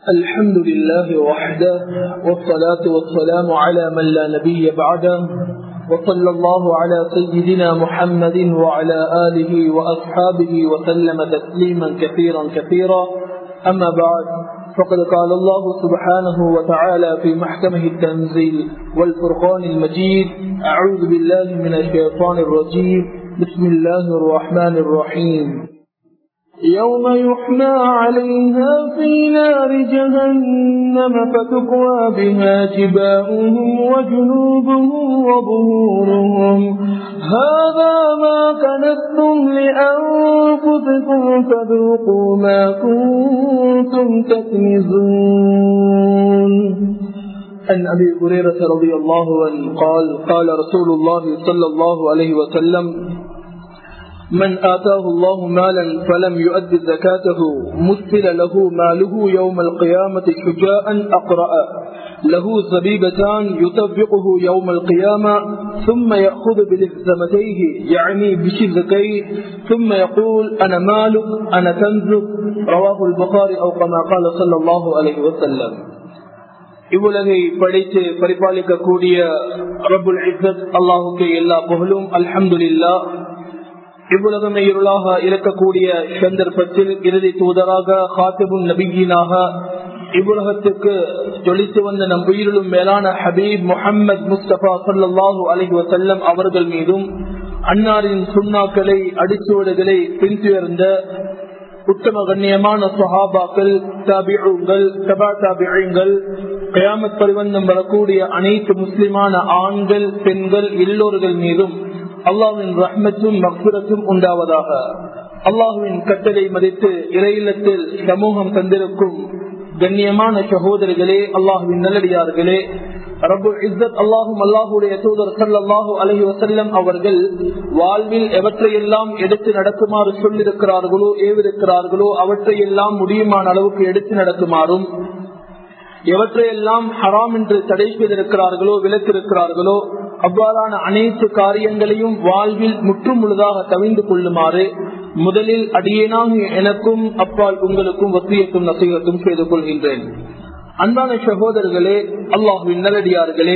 الحمد لله وحده والصلاة والسلام على من لا نبي بعده وصلى الله على سيدنا محمد وعلى آله وأصحابه وسلم تسليما كثيرا كثيرا أما بعد فقد قال الله سبحانه وتعالى في محكمه التنزيل والفرقان المجيد أعوذ بالله من الشيطان الرجيم بسم الله الرحمن الرحيم يوم يحمى عليها في نار جهنم فتكوى بها جباؤهم وجنوبهم وظهورهم هذا ما كنتم لأنفسكم فذوقوا ما كنتم تكنزون عن أبي هريرة رضي الله عنه قال قال رسول الله صلى الله عليه وسلم من آتاه الله مالا فلم يؤد زكاته مثل له ماله يوم القيامة شجاء أقرأ له زبيبتان يطبقه يوم القيامة ثم يأخذ بلثمتيه يعني بشذكيه ثم يقول أنا مالك أنا كنزك رواه البخاري أو كما قال صلى الله عليه وسلم இவ்வுலகை படைத்து பரிபாலிக்கக்கூடிய ரபுல் இசத் அல்லாஹுக்கு எல்லா புகழும் அல்ஹம்துலில்லா இவ்வுலகமே இருளாக இருக்கக்கூடிய சந்தர்ப்பத்தில் இறுதி தூதராக ஹாத்திபுன் நபிகீனாக இவ்வுலகத்துக்கு ஜொலித்து வந்த நம் உயிரிலும் மேலான ஹபீப் முகமது முஸ்தபா சல்லாஹூ அலஹி வசல்லம் அவர்கள் மீதும் அன்னாரின் சுண்ணாக்களை அடிச்சுவடுகளை பின்துயர்ந்த உத்தம கண்ணியமான சஹாபாக்கள் தாபிகள் தபா தாபிகள் கயாமத் பரிவந்தம் வரக்கூடிய அனைத்து முஸ்லிமான ஆண்கள் பெண்கள் எல்லோர்கள் மீதும் அல்லாஹின் ரஹ்மத்தும் மக்புரத்தும் உண்டாவதாக அல்லாஹுவின் கட்டளை மதித்து இறையில்லத்தில் சமூகம் தந்திருக்கும் கண்ணியமான சகோதரர்களே அல்லாஹுவின் நல்லடியார்களே ரபு இஸ்ஸத் அல்லாஹும் அல்லாஹுடைய தூதர் சல்லாஹூ அலஹி வசல்லம் அவர்கள் வாழ்வில் எவற்றையெல்லாம் எடுத்து நடக்குமாறு சொல்லிருக்கிறார்களோ ஏவிருக்கிறார்களோ அவற்றையெல்லாம் முடியுமான அளவுக்கு எடுத்து நடக்குமாறும் எவற்றையெல்லாம் ஹராம் என்று தடை செய்திருக்கிறார்களோ விலக்கிருக்கிறார்களோ அவ்வாறான அனைத்து காரியங்களையும் வாழ்வில் முற்றும் முழுதாக தவிந்து கொள்ளுமாறு முதலில் அடியேனாக எனக்கும் அப்பால் உங்களுக்கும் வசியத்தும் நசீகத்தும் செய்து கொள்கின்றேன் அன்பான சகோதரர்களே அல்லாஹுவின் நல்லடியார்களே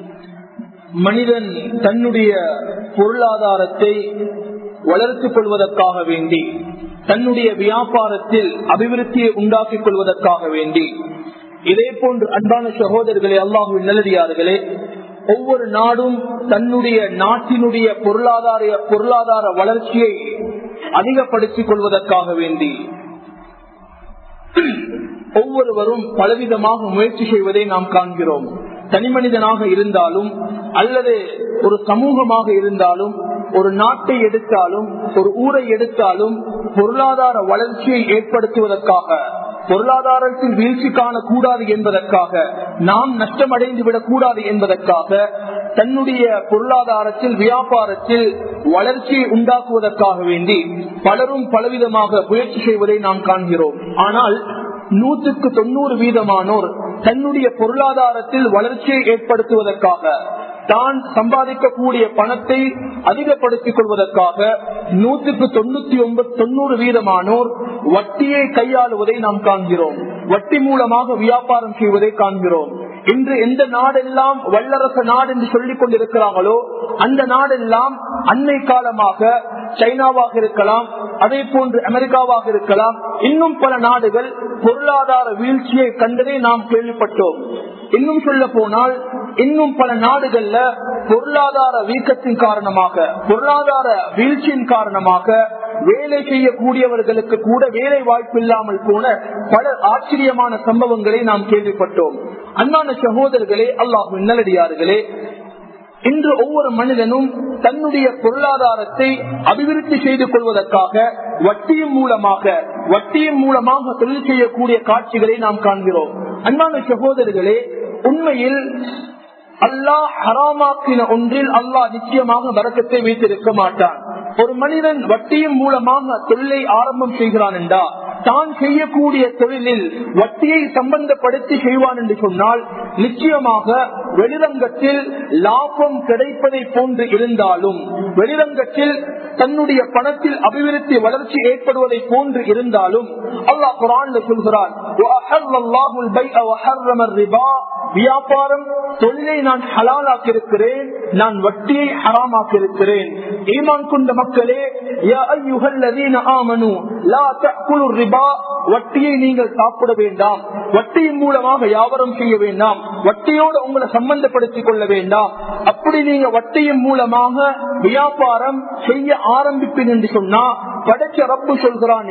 மனிதன் தன்னுடைய பொருளாதாரத்தை வளர்த்துக் கொள்வதற்காக வேண்டி தன்னுடைய வியாபாரத்தில் அபிவிருத்தியை உண்டாக்கிக் கொள்வதற்காக வேண்டி இதே போன்று அன்பான சகோதரர்களே அல்லாஹுவின் நல்லடியார்களே ஒவ்வொரு நாடும் தன்னுடைய நாட்டினுடைய பொருளாதார பொருளாதார வளர்ச்சியை அதிகப்படுத்திக் கொள்வதற்காக வேண்டி ஒவ்வொருவரும் பலவிதமாக முயற்சி செய்வதை நாம் காண்கிறோம் தனி மனிதனாக இருந்தாலும் அல்லது ஒரு சமூகமாக இருந்தாலும் ஒரு நாட்டை எடுத்தாலும் ஒரு ஊரை எடுத்தாலும் பொருளாதார வளர்ச்சியை ஏற்படுத்துவதற்காக பொருளாதாரத்தில் வீழ்ச்சி காணக்கூடாது என்பதற்காக நாம் நஷ்டமடைந்து விடக் கூடாது என்பதற்காக தன்னுடைய பொருளாதாரத்தில் வியாபாரத்தில் வளர்ச்சியை உண்டாக்குவதற்காக வேண்டி பலரும் பலவிதமாக முயற்சி செய்வதை நாம் காண்கிறோம் ஆனால் நூற்றுக்கு தொண்ணூறு வீதமானோர் தன்னுடைய பொருளாதாரத்தில் வளர்ச்சியை ஏற்படுத்துவதற்காக தான் சம்பாதிக்கக்கூடிய பணத்தை அதிகப்படுத்திக் கொள்வதற்காக நூற்றுக்கு தொண்ணூத்தி ஒன்பது தொண்ணூறு வீதமானோர் வட்டியை கையாளுவதை நாம் காண்கிறோம் வட்டி மூலமாக வியாபாரம் செய்வதை காண்கிறோம் இன்று எந்த நாடெல்லாம் வல்லரசு நாடு என்று சொல்லிக் கொண்டிருக்கிறாங்களோ அந்த நாடெல்லாம் அன்னை காலமாக சைனாவாக இருக்கலாம் அதே போன்று அமெரிக்காவாக இருக்கலாம் இன்னும் பல நாடுகள் பொருளாதார வீழ்ச்சியை கண்டதை நாம் கேள்விப்பட்டோம் இன்னும் சொல்ல போனால் இன்னும் பல நாடுகள்ல பொருளாதார வீக்கத்தின் காரணமாக பொருளாதார வீழ்ச்சியின் காரணமாக வேலை செய்யக்கூடியவர்களுக்கு கூட வேலை வாய்ப்பு இல்லாமல் போன பல ஆச்சரியமான சம்பவங்களை நாம் கேள்விப்பட்டோம் அன்பான சகோதரர்களே அல்லாஹு நல்லடியார்களே இன்று ஒவ்வொரு மனிதனும் தன்னுடைய பொருளாதாரத்தை அபிவிருத்தி செய்து கொள்வதற்காக வட்டியின் மூலமாக வட்டியின் மூலமாக தொழில் செய்யக்கூடிய காட்சிகளை நாம் காண்கிறோம் அன்பான சகோதரர்களே உண்மையில் அல்லாஹ் ஹராமாக்கின ஒன்றில் அல்லாஹ் நிச்சயமாக வரக்கத்தை வைத்திருக்க மாட்டான் ஒரு மனிதன் வட்டியின் மூலமாக தொழிலை ஆரம்பம் செய்கிறான் என்றா தான் செய்யக்கூடிய தொழிலில் வட்டியை சம்பந்தப்படுத்தி செய்வான் என்று சொன்னால் நிச்சயமாக வெளிரங்கத்தில் லாபம் கிடைப்பதை போன்று இருந்தாலும் வெளிரங்கத்தில் தன்னுடைய பணத்தில் அபிவிருத்தி வளர்ச்சி ஏற்படுவதை போன்று இருந்தாலும் அல்லாஹ் குரான் சொல்கிறான் வியாபாரம் தொழிலை நான் ஹலாலாக்கி இருக்கிறேன் நான் வட்டியை ஹராமாக்கி இருக்கிறேன் ஈமான் கொண்ட மக்களே வட்டியை நீங்கள் சாப்பிட வேண்டாம் வட்டியின் மூலமாக வியாபாரம் செய்ய வேண்டாம் வட்டியோடு உங்களை சம்பந்தப்படுத்திக் கொள்ள வேண்டாம் அப்படி நீங்க வட்டியின் மூலமாக வியாபாரம் செய்ய ஆரம்பிப்பீங்க என்று சொன்னா படைச்ச ரப்பு சொல்கிறான்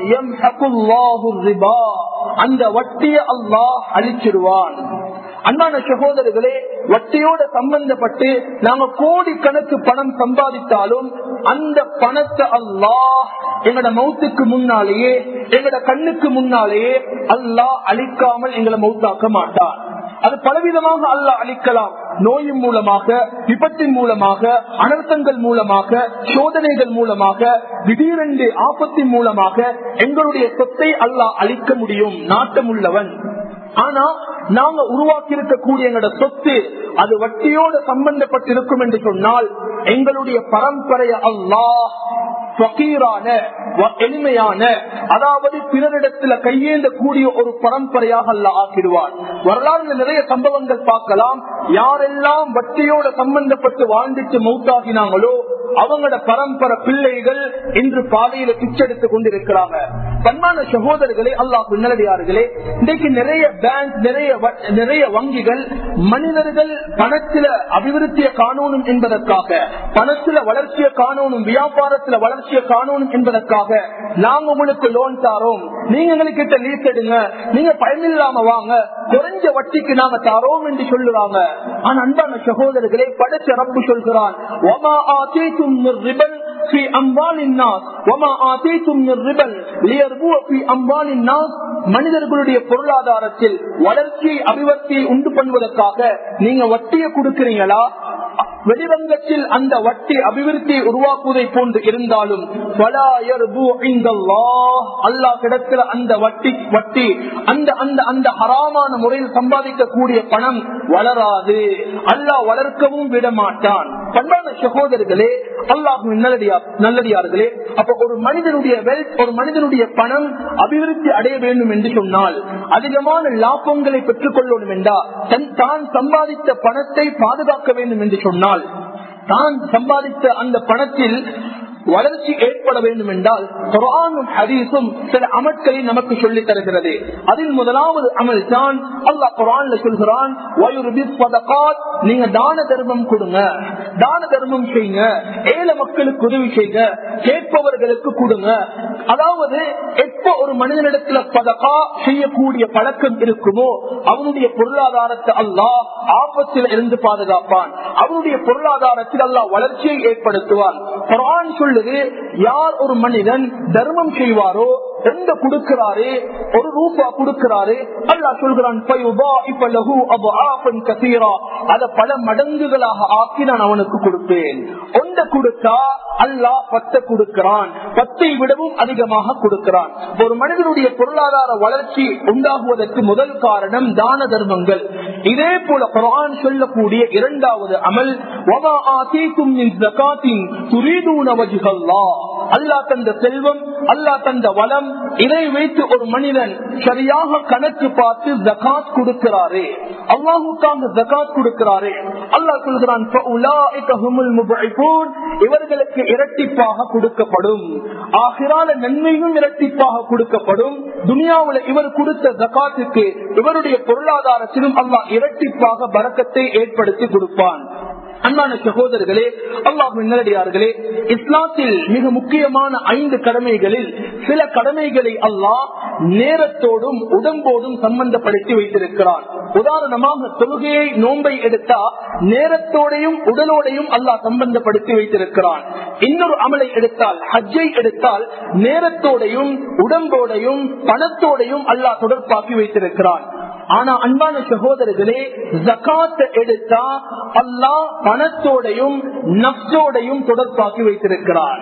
அந்த வட்டியை அல்லாஹ் அழிச்சிடுவான் அன்பான சகோதரர்களே வட்டியோட சம்பந்தப்பட்டு நாங்க கோடி கணக்கு பணம் சம்பாதித்தாலும் அந்த பணத்தை அல்லாஹ் எங்கட மௌத்துக்கு முன்னாலேயே எங்கட கண்ணுக்கு முன்னாலேயே அல்லாஹ் அழிக்காமல் எங்களை மௌத்தாக்க மாட்டான் அது பலவிதமாக அல்ல அழிக்கலாம் நோயின் மூலமாக விபத்தின் மூலமாக அனர்த்தங்கள் மூலமாக சோதனைகள் மூலமாக திடீரென்று ஆபத்தின் மூலமாக எங்களுடைய சொத்தை அல்லாஹ் அழிக்க முடியும் நாட்டம் உள்ளவன் ஆனா நாங்க உருவாக்கி இருக்கக்கூடிய எங்களோட சொத்து அது வட்டியோடு சம்பந்தப்பட்டிருக்கும் என்று சொன்னால் எங்களுடைய பரம்பரைய அல்லாஹ் ஃபகீரான எளிமையான அதாவது பிறரிடத்துல கையேந்த கூடிய ஒரு பரம்பரையாக அல்ல ஆக்கிடுவார் வரலாறு நிறைய சம்பவங்கள் பார்க்கலாம் யாரெல்லாம் வட்டியோட சம்பந்தப்பட்டு வாழ்ந்துட்டு மௌத்தாகினாங்களோ அவங்களோட பரம்பரை பிள்ளைகள் இன்று பாதையில பிச்செடுத்துக் கொண்டிருக்கிறாங்க தன்மான சகோதரர்களே அல்லாஹ் பின்னடியார்களே இன்றைக்கு நிறைய பேங்க் நிறைய நிறைய வங்கிகள் மனிதர்கள் பணத்தில அபிவிருத்தியை காணணும் என்பதற்காக பணத்தில வளர்ச்சியை காணணும் வியாபாரத்துல வளர்ச்சியை காணணும் என்பதற்காக நாங்க உங்களுக்கு லோன் தாரோம் நீங்க எங்களுக்கு லீஸ் எடுங்க நீங்க பயனில்லாம வாங்க குறைஞ்ச வட்டிக்கு நாங்க தாரோம் என்று சொல்லுறாங்க ஆனா அன்பான சகோதரர்களே படைச்ச ரப்பு சொல்கிறான் في أموال الناس وما آتيتم من ربا ليربو في أموال الناس மனிதர்களுடைய பொருளாதாரத்தில் வளர்ச்சியை அபிவர்த்தியை உண்டு பண்ணுவதற்காக நீங்க வட்டியை கொடுக்கிறீங்களா வெளிரங்கத்தில் அந்த வட்டி அபிவிருத்தியை உருவாக்குவதை போன்று இருந்தாலும் அல்லா கிடக்கிற அந்த வட்டி வட்டி அந்த அந்த அந்த ஹராமான முறையில் சம்பாதிக்கக்கூடிய பணம் வளராது அல்லாஹ் வளர்க்கவும் விட மாட்டான் பண்பான சகோதரர்களே அல்லாஹ் நல்லடியார்களே அப்ப ஒரு மனிதனுடைய வெல்த் ஒரு மனிதனுடைய பணம் அபிவிருத்தி அடைய வேண்டும் என்று சொன்னால் அதிகமான லாபங்களை பெற்றுக் கொள்ளணும் என்றா தன் தான் சம்பாதித்த பணத்தை பாதுகாக்க வேண்டும் என்று சொன்னால் தான் சம்பாதித்த அந்த பணத்தில் வளர்ச்சி ஏற்பட வேண்டும் என்றால் குரானும் ஹதீஸும் சில அமட்களை நமக்கு சொல்லி தருகிறது அதில் முதலாவது அமல் தான் அல்லா குரான்ல சொல்கிறான் நீங்க தான தர்மம் கொடுங்க தான தர்மம் செய்யுங்க ஏழை மக்களுக்கு உதவி செய்யுங்க கேட்பவர்களுக்கு கொடுங்க அதாவது எப்ப ஒரு மனிதனிடத்துல பதக்கா செய்யக்கூடிய பழக்கம் இருக்குமோ அவனுடைய பொருளாதாரத்தை அல்லாஹ் ஆபத்தில் இருந்து பாதுகாப்பான் அவனுடைய பொருளாதாரத்தில் அல்லாஹ் வளர்ச்சியை ஏற்படுத்துவான் குரான் சொல்லுது யார் ஒரு மனிதன் தர்மம் செய்வாரோ எந்த கொடுக்கிறாரு ஒரு ரூபா கொடுக்கிறாரு அல்லா சொல்கிறான் அத பல மடங்குகளாக ஆக்கி நான் அவனுக்கு கொடுப்பேன் ஒன்ற கொடுத்தா அல்லாஹ் பத்த கொடுக்கிறான் பத்தை விடவும் அதிகமாக கொடுக்கிறான் ஒரு மனிதனுடைய பொருளாதார வளர்ச்சி உண்டாகுவதற்கு முதல் காரணம் தான தர்மங்கள் இதே போல குரான் சொல்லக்கூடிய இரண்டாவது அமல் அல்லா தந்த செல்வம் அல்லா தந்த வளம் இதை வைத்து ஒரு மனிதன் சரியாக கணக்கு பார்த்து ஜகாத் கொடுக்கிறாரே அல்லாஹுக்காக ஜகாத் கொடுக்கிறாரே அல்லாஹ் சொல்கிறான் இவர்களுக்கு இரட்டிப்பாக கொடுக்கப்படும் ஆகிரால நன்மையும் இரட்டிப்பாக கொடுக்கப்படும் துனியாவில் இவர் கொடுத்த ஜகாத்துக்கு இவருடைய பொருளாதாரத்திலும் அல்லாஹ் இரட்டிப்பாக பறக்கத்தை ஏற்படுத்தி கொடுப்பான் அன்பான சகோதரர்களே அல்லாஹ் நேரடியார்களே இஸ்லாத்தில் மிக முக்கியமான ஐந்து கடமைகளில் சில கடமைகளை அல்லாஹ் நேரத்தோடும் உடம்போடும் சம்பந்தப்படுத்தி வைத்திருக்கிறான் உதாரணமாக தொழுகையை நோன்பை எடுத்தா நேரத்தோடையும் உடலோடையும் அல்லாஹ் சம்பந்தப்படுத்தி வைத்திருக்கிறான் இன்னொரு அமலை எடுத்தால் ஹஜ்ஜை எடுத்தால் நேரத்தோடையும் உடம்போடையும் பணத்தோடையும் அல்லாஹ் தொடர்பாக்கி வைத்திருக்கிறான் ஆனா அன்பான சகோதரர்களே ஜக்காத்த எடுத்தா அல்லாஹ் பணத்தோடையும் நப்சோடையும் தொடர்பாக்கி வைத்திருக்கிறார்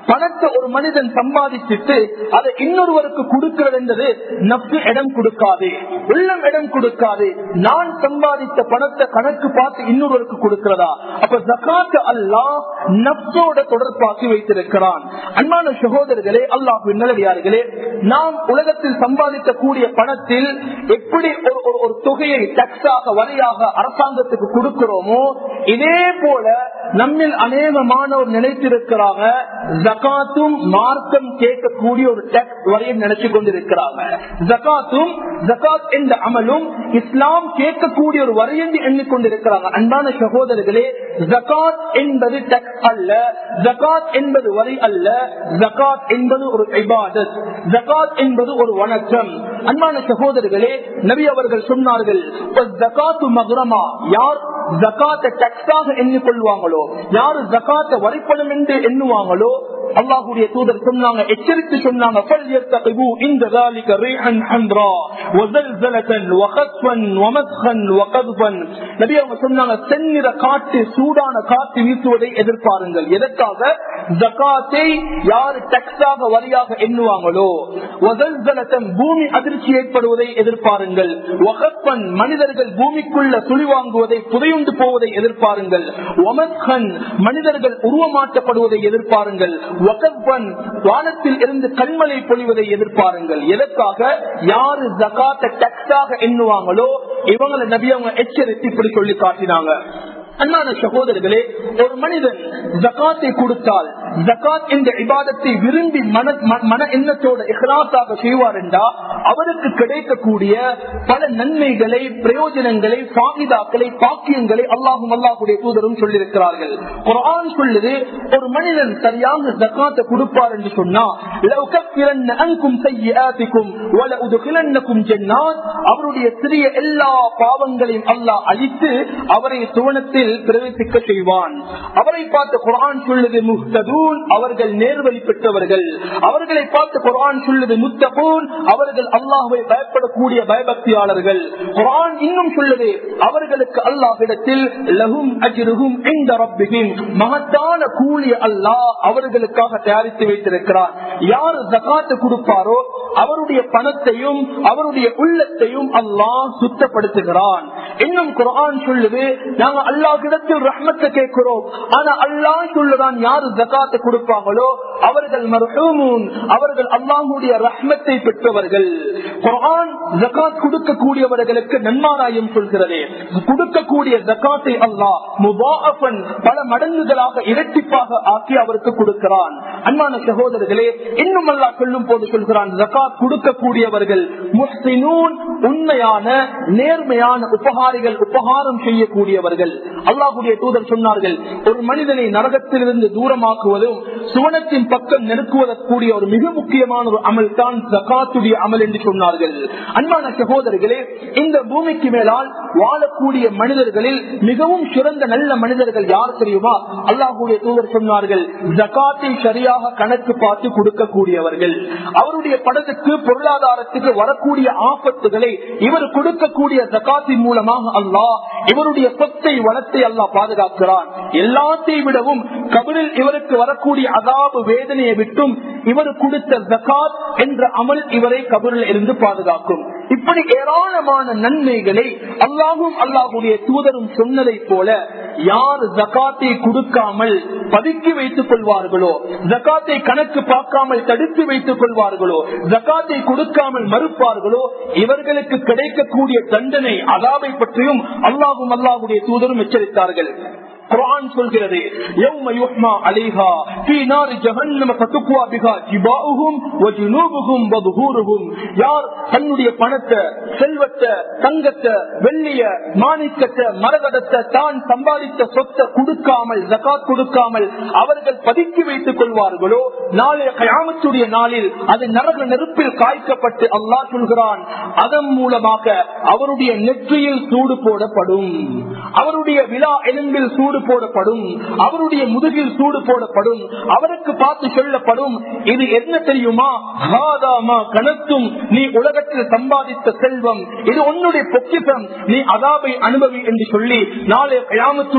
பணத்தை ஒரு மனிதன் சம்பாதிச்சுட்டு அதை இன்னொருவருக்கு கொடுக்கிறது என்பது நப்பு இடம் கொடுக்காது உள்ளம் இடம் கொடுக்காது நான் சம்பாதித்த பணத்தை கணக்கு பார்த்து இன்னொருவருக்கு கொடுக்கிறதா அப்ப ஜக்காத்து அல்லாஹ் நப்சோட தொடர்பாக்கி வைத்திருக்கிறான் அன்பான சகோதரர்களே அல்லாஹ் நல்லடியார்களே நாம் உலகத்தில் சம்பாதிக்க கூடிய பணத்தில் எப்படி ஒரு- ஒரு- ஒரு தொகையை டக்ஸாக வரியாக அரசாங்கத்துக்கு கொடுக்கிறோமோ இதே போல நம்மில் அநேகமானவர் நினைத்திருக்கிறாங்க ஜகாத்தும் மார்க்கம் கேட்கக்கூடிய ஒரு டெக்ஸ் வரையும் நினைச்சு கொண்டிருக்கிறாங்க ஜகாத்தும் ஜகாத் என்ற அமலும் இஸ்லாம் கேட்கக்கூடிய ஒரு வரி என்று எண்ணிக்கொண்டிருக்கிறாங்க அன்பான சகோதரர்களே ஜகாத் என்பது டெக்ஸ் அல்ல ஜகாத் என்பது வரி அல்ல ஜகாத் என்பது ஒரு இபாதத் ஜகாத் என்பது ஒரு வணக்கம் அன்பான சகோதரர்களே நபி அவர்கள் சொன்னார்கள் ஜகாத்து மகுரமா யார் ஜகாத்தை டெக்ஸாக எண்ணிக்கொள்வாங்களோ யாரு ஜகாத்தை வரிப்படும் என்று எண்ணுவாங்களோ அல்லாஹுடைய தூதர் சொன்னாங்க எச்சரித்து சொன்னாங்க فَلْيَتَّقِبُوا عِنْدَ ذَلِكَ رِيحًا حَمْرًا وَزَلْزَلَةً وَخَسْفًا وَمَسْخًا وَقَذْفًا நபி அவங்க சொன்னாங்க செந்நிற காற்று சூடான காற்று வீசுவதை எதிர்பாருங்கள் எதற்காக ஜகாத்தை யார் டெக்ஸாக வரியாக எண்ணுவாங்களோ வசல்சலத்தன் பூமி அதிர்ச்சி ஏற்படுவதை எதிர்பாருங்கள் வகப்பன் மனிதர்கள் பூமிக்குள்ள சுழி வாங்குவதை புதையுண்டு போவதை எதிர்பாருங்கள் ஒமத்கன் மனிதர்கள் உருவமாற்றப்படுவதை எதிர்பாருங்கள் வகப்பன் வானத்தில் இருந்து கண்மலை பொழிவதை எதிர்பாருங்கள் எதற்காக யாரு ஜகாத்த டெக்ஸாக எண்ணுவாங்களோ இவங்களை நபி அவங்க எச்சரித்து இப்படி சொல்லி காட்டினாங்க அன்பான சகோதரர்களே ஒரு மனிதன் ஜகாத்தை கொடுத்தால் ஜகாத் என்ற இபாதத்தை விரும்பி மன ம- மன எண்ணத்தோட இஹ்லாசாக செய்வார் என்றா அவருக்கு கிடைக்கக்கூடிய பல நன்மைகளை பிரயோஜனங்களை பாகிதாக்களை பாக்கியங்களை அல்லாஹும் அல்லாஹுடைய தூதரும் சொல்லியிருக்கிறார்கள் குர்ஆன் சொல்லுது ஒரு மனிதன் சரியாக ஜகாத்தை கொடுப்பார் என்று சொன்னா "லஅுகஃபிரன்ன அன்கும் சய்யிஆத்திக்கும் வலஉத்கிலன்னக்கும் ஜன்னாத்" அவருடைய சிறிய எல்லா பாவங்களையும் அல்லாஹ் அழித்து அவரை சுவனத்தில் பிரவேசிக்க செய்வான் அவரை பார்த்து குரான் சொல்லுது முஹ்ததூன் அவர்கள் நேர்வழி பெற்றவர்கள் அவர்களை பார்த்து குரான் சொல்லுது முத்தகூன் அவர்கள் அல்லாஹுவை பயப்படக்கூடிய பயபக்தியாளர்கள் குரான் இன்னும் சொல்லுது அவர்களுக்கு அல்லாஹிடத்தில் லஹும் அஜ்ருஹும் இந்த ரப்பிஹிம் மகத்தான கூலி அல்லாஹ் அவர்களுக்காக தயாரித்து வைத்திருக்கிறார் யார் ஜகாத்து கொடுப்பாரோ அவருடைய பணத்தையும் அவருடைய உள்ளத்தையும் அல்லாஹ் சுத்தப்படுத்துகிறான் இன்னும் குரான் சொல்லுது நாங்க அல்லாஹிடத்தில் ரஹ்மத்தை கேட்கிறோம் ஆனா அல்லாஹ் சொல்லுதான் யாரு ஜகாத்தை கொடுப்பாங்களோ அவர்கள் மர்ஹூமூன் அவர்கள் அல்லாஹுடைய ரஹ்மத்தை பெற்றவர்கள் குரான் ஜகாத் கொடுக்கக்கூடியவர்களுக்கு நன்மாராயம் சொல்கிறது கொடுக்கக்கூடிய ஜகாத்தை அல்லாஹ் முபாஃபன் பல மடங்குகளாக இரட்டிப்பாக ஆக்கி அவருக்கு கொடுக்கிறான் அன்பான சகோதரர்களே இன்னும் அல்லாஹ் சொல்லும் போது சொல்கிறான் ஜகாத் கொடுக்கக்கூடியவர்கள் முஸ்லிமூன் உண்மையான நேர்மையான உபகாரிகள் உபகாரம் செய்யக்கூடியவர்கள் அல்லாஹுடைய தூதர் சொன்னார்கள் ஒரு மனிதனை நரகத்திலிருந்து தூரமாக்குவதும் சுவனத்தின் பக்கம் நெருக்குவதற்கூடிய ஒரு மிக முக்கியமான ஒரு அமல் தான் ஜகாத்துடைய அமல் என்று சொன்னார்கள் அன்பான சகோதரர்களே இந்த பூமிக்கு மேலால் வாழக்கூடிய மனிதர்களில் மிகவும் சிறந்த நல்ல மனிதர்கள் யார் தெரியுமா அல்லாஹுடைய தூதர் சொன்னார்கள் ஜகாத்தை சரியாக கணக்கு பார்த்து கொடுக்கக்கூடியவர்கள் அவருடைய படத்துக்கு பொருளாதாரத்துக்கு வரக்கூடிய ஆபத்துகளை இவர் கொடுக்கக்கூடிய ஜகாத்தின் மூலமாக அல்லாஹ் இவருடைய சொத்தை வளத்தை அல்லாஹ் பாதுகாக்கிறான் எல்லாத்தையும் விடவும் கபிலில் இவருக்கு வரக்கூடிய அதாபு வேதனையை விட்டும் இவர் கொடுத்த ஜகாத் என்ற அமல் இவரை கபிலில் இருந்து பாதுகாக்கும் இப்படி ஏராளமான நன்மைகளை அல்லாஹும் அல்லாஹுடைய தூதரும் சொன்னதை போல யார் ஜகாத்தை கொடுக்காமல் பதுக்கி வைத்துக் கொள்வார்களோ ஜகாத்தை கணக்கு பார்க்காமல் தடுத்து வைத்துக் கொள்வார்களோ ஜகாத்தை கொடுக்காமல் மறுப்பார்களோ இவர்களுக்கு கிடைக்கக்கூடிய தண்டனை அதாவை பற்றியும் அல்லாஹும் அல்லாஹுடைய தூதரும் எச்சரித்தார்கள் குரான் சொல்கிறது يوم يحمى عليها في نار جهنم فتقوى بها جباؤهم وجنوبهم وظهورهم யார் தன்னுடைய பணத்தை செல்வத்தை தங்கத்தை வெள்ளிய மாணிக்கத்தை மரகதத்தை தான் சம்பாதித்த சொத்தை கொடுக்காமல் ஜகாத் கொடுக்காமல் அவர்கள் பதுக்கி வைத்துக் கொள்வார்களோ நாளைய கயாமத்துடைய நாளில் அது நரக நெருப்பில் காய்க்கப்பட்டு அல்லாஹ் சொல்கிறான் அதன் மூலமாக அவருடைய நெற்றியில் சூடு போடப்படும் அவருடைய விழா எலும்பில் சூடு போடப்படும் அவருடைய முதுகில் சூடு போடப்படும் அவருக்கு பார்த்து சொல்லப்படும் இது என்ன தெரியுமா ஹாதாமா கணத்தும் நீ உலகத்தில் சம்பாதித்த செல்வம் இது உன்னுடைய பொக்கிசம் நீ அதாபை அனுபவி என்று சொல்லி நாளை கயாமத்துடைய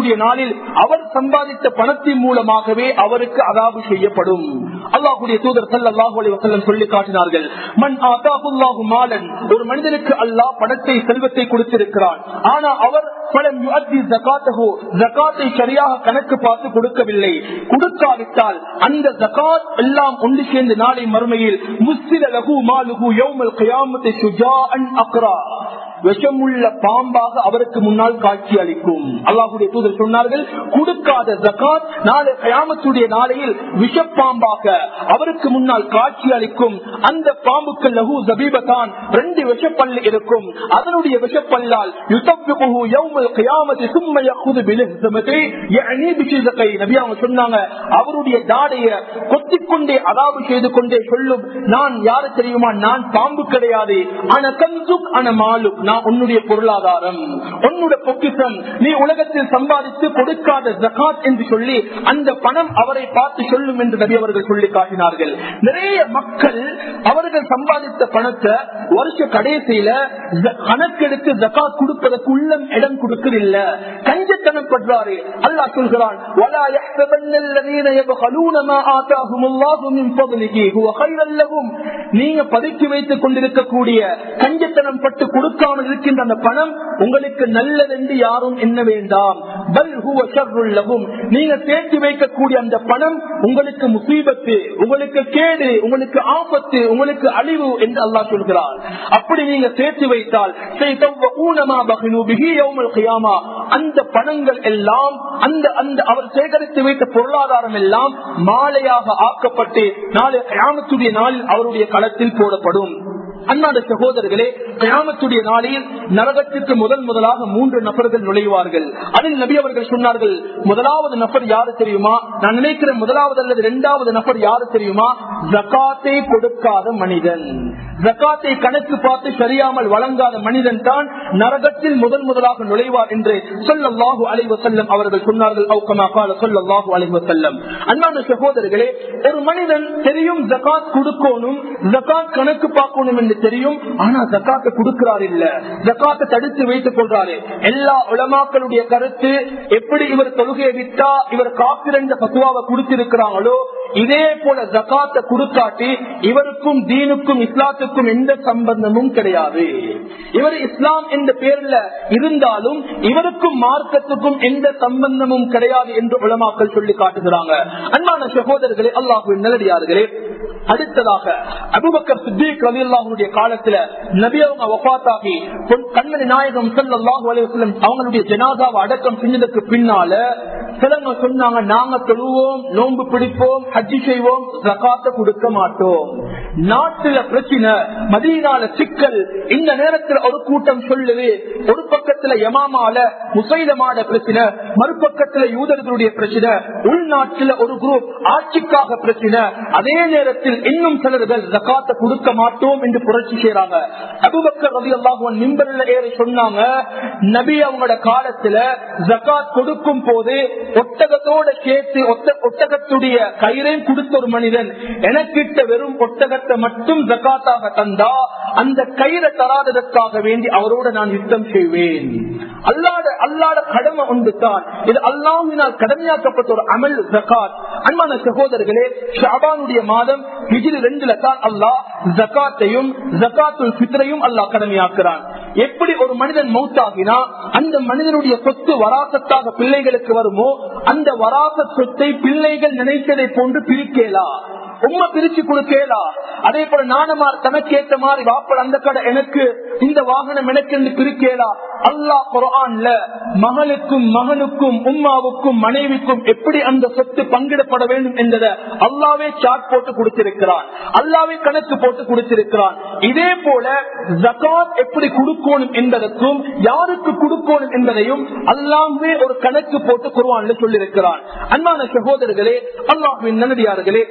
கயாமத்துடைய நாளில் அவர் சம்பாதித்த பணத்தின் மூலமாகவே அவருக்கு அதாபு செய்யப்படும் அல்லாஹுடைய தூதர் சல்லாஹூ அலி வசல்லம் சொல்லி காட்டினார்கள் மண் ஆதாஹுல்லாஹு மாலன் ஒரு மனிதனுக்கு அல்லாஹ் பணத்தை செல்வத்தை கொடுத்திருக்கிறான் ஆனா அவர் பலம் யுஅத்தி ஜகாத்தஹு ஜகாத்தை சரியாக கணக்கு பார்த்து கொடுக்கவில்லை கொடுக்காவிட்டால் அந்த ஜகாத் எல்லாம் ஒன்று சேர்ந்து நாளை மறுமையில் முஸ்லித லகு மாலுகு யௌமல் கியாமத்தை சுஜாஅன் அக்ரா விஷமுள்ள பாம்பாக அவருக்கு முன்னால் காட்சி அளிக்கும் அல்லாஹுடைய தூதர் சொன்னார்கள் கொடுக்காத ஜகாத் நாளை கயாமத்துடைய நாளையில் விஷப்பாம்பாக அவருக்கு முன்னால் காட்சி அளிக்கும் அந்த பாம்புக்கு லகு ஜபீபத்தான் ரெண்டு விஷப்பல்லு இருக்கும் அதனுடைய விஷப்பல்லால் யுத்தப்புகு யௌமல் கியாமத்தை சும்ம யகுது பிலிஹ்தமத்தை யஅனி பிஷிதகை நபி அவங்க சொன்னாங்க அவருடைய தாடைய கொத்திக்கொண்டே அதாவது செய்து கொண்டே சொல்லும் நான் யாரு தெரியுமா நான் பாம்பு கிடையாது ஆனா கன்சுக் ஆன மாலுக் நான் உன்னுடைய பொருளாதாரம் உன்னுடைய பொக்கிசம் நீ உலகத்தில் சம்பாதித்து கொடுக்காத ஜகாத் என்று சொல்லி அந்த பணம் அவரை பார்த்து சொல்லும் என்று நபி அவர்கள் சொல்லி காட்டினார்கள் நிறைய மக்கள் அவர்கள் சம்பாதித்த பணத்தை வருஷ கடைசியில ஜ- கணக்கெடுத்து ஜகாத் கொடுப்பதற்கு உள்ளம் இடம் கொடுக்கவில்ல கஞ்சத்தனப்படுறாரு அல்லாஹ் சொல்கிறான் وَلَا يَحْسَبَنَّ الَّذِينَ يَبْخَلُونَ مَا آتَاهُمُ اللَّهُ مِنْ فَضْلِهِ هُوَ خَيْرًا لَهُمْ நீங்க பதுக்கி வைத்துக் கொண்டிருக்கக்கூடிய கஞ்சத்தனம் பட்டு கொடுக்காமல் இருக்கின்ற அந்த பணம் உங்களுக்கு நல்லதென்று யாரும் எண்ண வேண்டாம் பல் ஹுவ ஷர்ருல் லஹும். நீங்க சேர்த்து வைக்கக்கூடிய அந்த பணம் உங்களுக்கு முசீபத்து உங்களுக்கு கேடு உங்களுக்கு ஆபத்து உங்களுக்கு அழிவு என்று அல்லாஹ் சொல்கிறார் அப்படி நீங்க சேர்த்து வைத்தால் سَيْطَوَّؤُونَ مَا بَخِلُوا بِهِ يَوْمَ الْقِيَامَةِ. அந்த பணங்கள் எல்லாம் அந்த அந்த அவர் சேகரித்து வைத்த பொருளாதாரம் எல்லாம் மாலையாக ஆக்கப்பட்டு நாளை கியாமத்துடைய நாளில் அவருடைய களத்தில் போடப்படும் அண்ணாத சகோதரர்களே கியாமத்துடைய நாளில் நரகத்திற்கு முதல் முதலாக மூன்று நபர்கள் நுழைவார்கள் அதில் நபி அவர்கள் சொன்னார்கள் முதலாவது நபர் யாரு தெரியுமா நான் நினைக்கிறேன் முதலாவது அல்லது இரண்டாவது நபர் யாரு தெரியுமா ஜகாத்தை கொடுக்காத மனிதன் ஜகாத்தை கணக்கு பார்த்து சரியாமல் வழங்காத மனிதன் தான் நரகத்தில் முதல் முதலாக நுழைவார் என்று சொல்லல்லாஹு அலைவ செல்லம் அவர்கள் சொன்னார்கள் அவுக்கமா கால சொல்லல்லாஹு அலைவ செல்லம் அன்பான சகோதரர்களே ஒரு மனிதன் தெரியும் ஜகாத் கொடுக்கணும் ஜகாத் கணக்கு பார்க்கணும் என்று தெரியும் ஆனா ஜகாத்தை கொடுக்கிறார் இல்ல ஜகாத்தை தடுத்து வைத்துக் கொள்றாரு எல்லா உலமாக்களுடைய கருத்து எப்படி இவர் தொழுகையை விட்டா இவர் காப்பிரண்ட பத்துவாவை கொடுத்திருக்கிறாங்களோ இதே போல ஜகாத்தை கொடுக்காட்டி இவருக்கும் தீனுக்கும் இஸ்லாத்துக்கும் எந்த சம்பந்தமும் கிடையாது இவர் இஸ்லாம் என்ற பேர்ல இருந்தாலும் இவருக்கும் மார்க்கத்துக்கும் எந்த சம்பந்தமும் கிடையாது என்று உலமாக்கள் சொல்லி காட்டுகிறாங்க அன்பான சகோதரர்களே அல்லாஹுவின் நல்லடியார்களே அடுத்ததாக அபுபக்கர் சித்திக் ரவி அல்லாஹுடைய காலத்துல நபி அவங்க வபாத்தாகி கண்மணி நாயகம் சல்லாஹூ அலைவசம் அவங்களுடைய ஜனாதாவை அடக்கம் செஞ்சதுக்கு பின்னால சிலங்க சொன்னாங்க நாங்க தொழுவோம் நோன்பு பிடிப்போம் ஹஜ்ஜி செய்வோம் ஜகாத்த கொடுக்க மாட்டோம் நாட்டுல பிரச்சனை மதீனால சிக்கல் இந்த நேரத்துல ஒரு கூட்டம் சொல்லுது ஒரு பக்கத்துல யமாமால முசைலமான பிரச்சனை மறுபக்கத்துல யூதர்களுடைய பிரச்சனை உள்நாட்டுல ஒரு குரூப் ஆட்சிக்காக பிரச்சனை அதே நேரத்தில் இன்னும் சிலர்கள் ஜக்காத்த கொடுக்க மாட்டோம் என்று புரட்சி செய்யறாங்க அபுபக்கர் ரவி அல்லாஹுவன் மிம்பரில் ஏறி சொன்னாங்க நபி அவங்களோட காலத்துல ஜக்காத் கொடுக்கும் போது ஒட்டகத்தோட சேர்த்து ஒத்த- ஒட்டகத்துடைய கயிறையும் கொடுத்த ஒரு மனிதன் எனக்கிட்ட வெறும் ஒட்டகத்தை மட்டும் ஜக்காத்தாக தந்தா அந்த கயிறை தராததற்காக வேண்டி அவரோட நான் யுத்தம் செய்வேன் அல்லாட அல்லாட கடமை ஒன்று தான் இது அல்லாஹினால் கடமையாக்கப்பட்ட ஒரு அமல் ஜக்காத் அன்பான சகோதரர்களே ஷாபானுடைய மாதம் ஹிஜ்ரி ரெண்டுல தான் அல்லாஹ் ஜக்காத்தையும் ஜக்காத்துல் ஃபித்ரையும் அல்லாஹ் கடமையாக்குறான் எப்படி ஒரு மனிதன் மௌத்தாகினா அந்த மனிதனுடைய சொத்து வராசத்தாக பிள்ளைகளுக்கு வருமோ அந்த வராச சொத்தை பிள்ளைகள் நினைத்ததை போன்று பிரிக்கலா உண்மை பிரிச்சு கொடுக்கலா அதே போல நானமார் தனக்கேற்ற மாதிரி வாப்பல் அந்த கடை எனக்கு இந்த வாகனம் எனக்கு என்று பிரிக்கலா அல்லாஹ் குரான்ல மகளுக்கும் மகனுக்கும் உம்மாவுக்கும் மனைவிக்கும் எப்படி அந்த சொத்து பங்கிடப்பட வேண்டும் என்பதை அல்லாவே சாட் போட்டு கொடுத்திருக்கிறான் அல்லாவே கணக்கு போட்டு கொடுத்திருக்கிறான் இதே போல ஜகாத் எப்படி கொடுக்கணும் என்பதற்கும் யாருக்கு கொடுக்கணும் என்பதையும் அல்லாமே ஒரு கணக்கு போட்டு குருவான்ல சொல்லியிருக்கிறான் அன்பான சகோதரர்களே அல்லாஹின் நல்லடியார்களே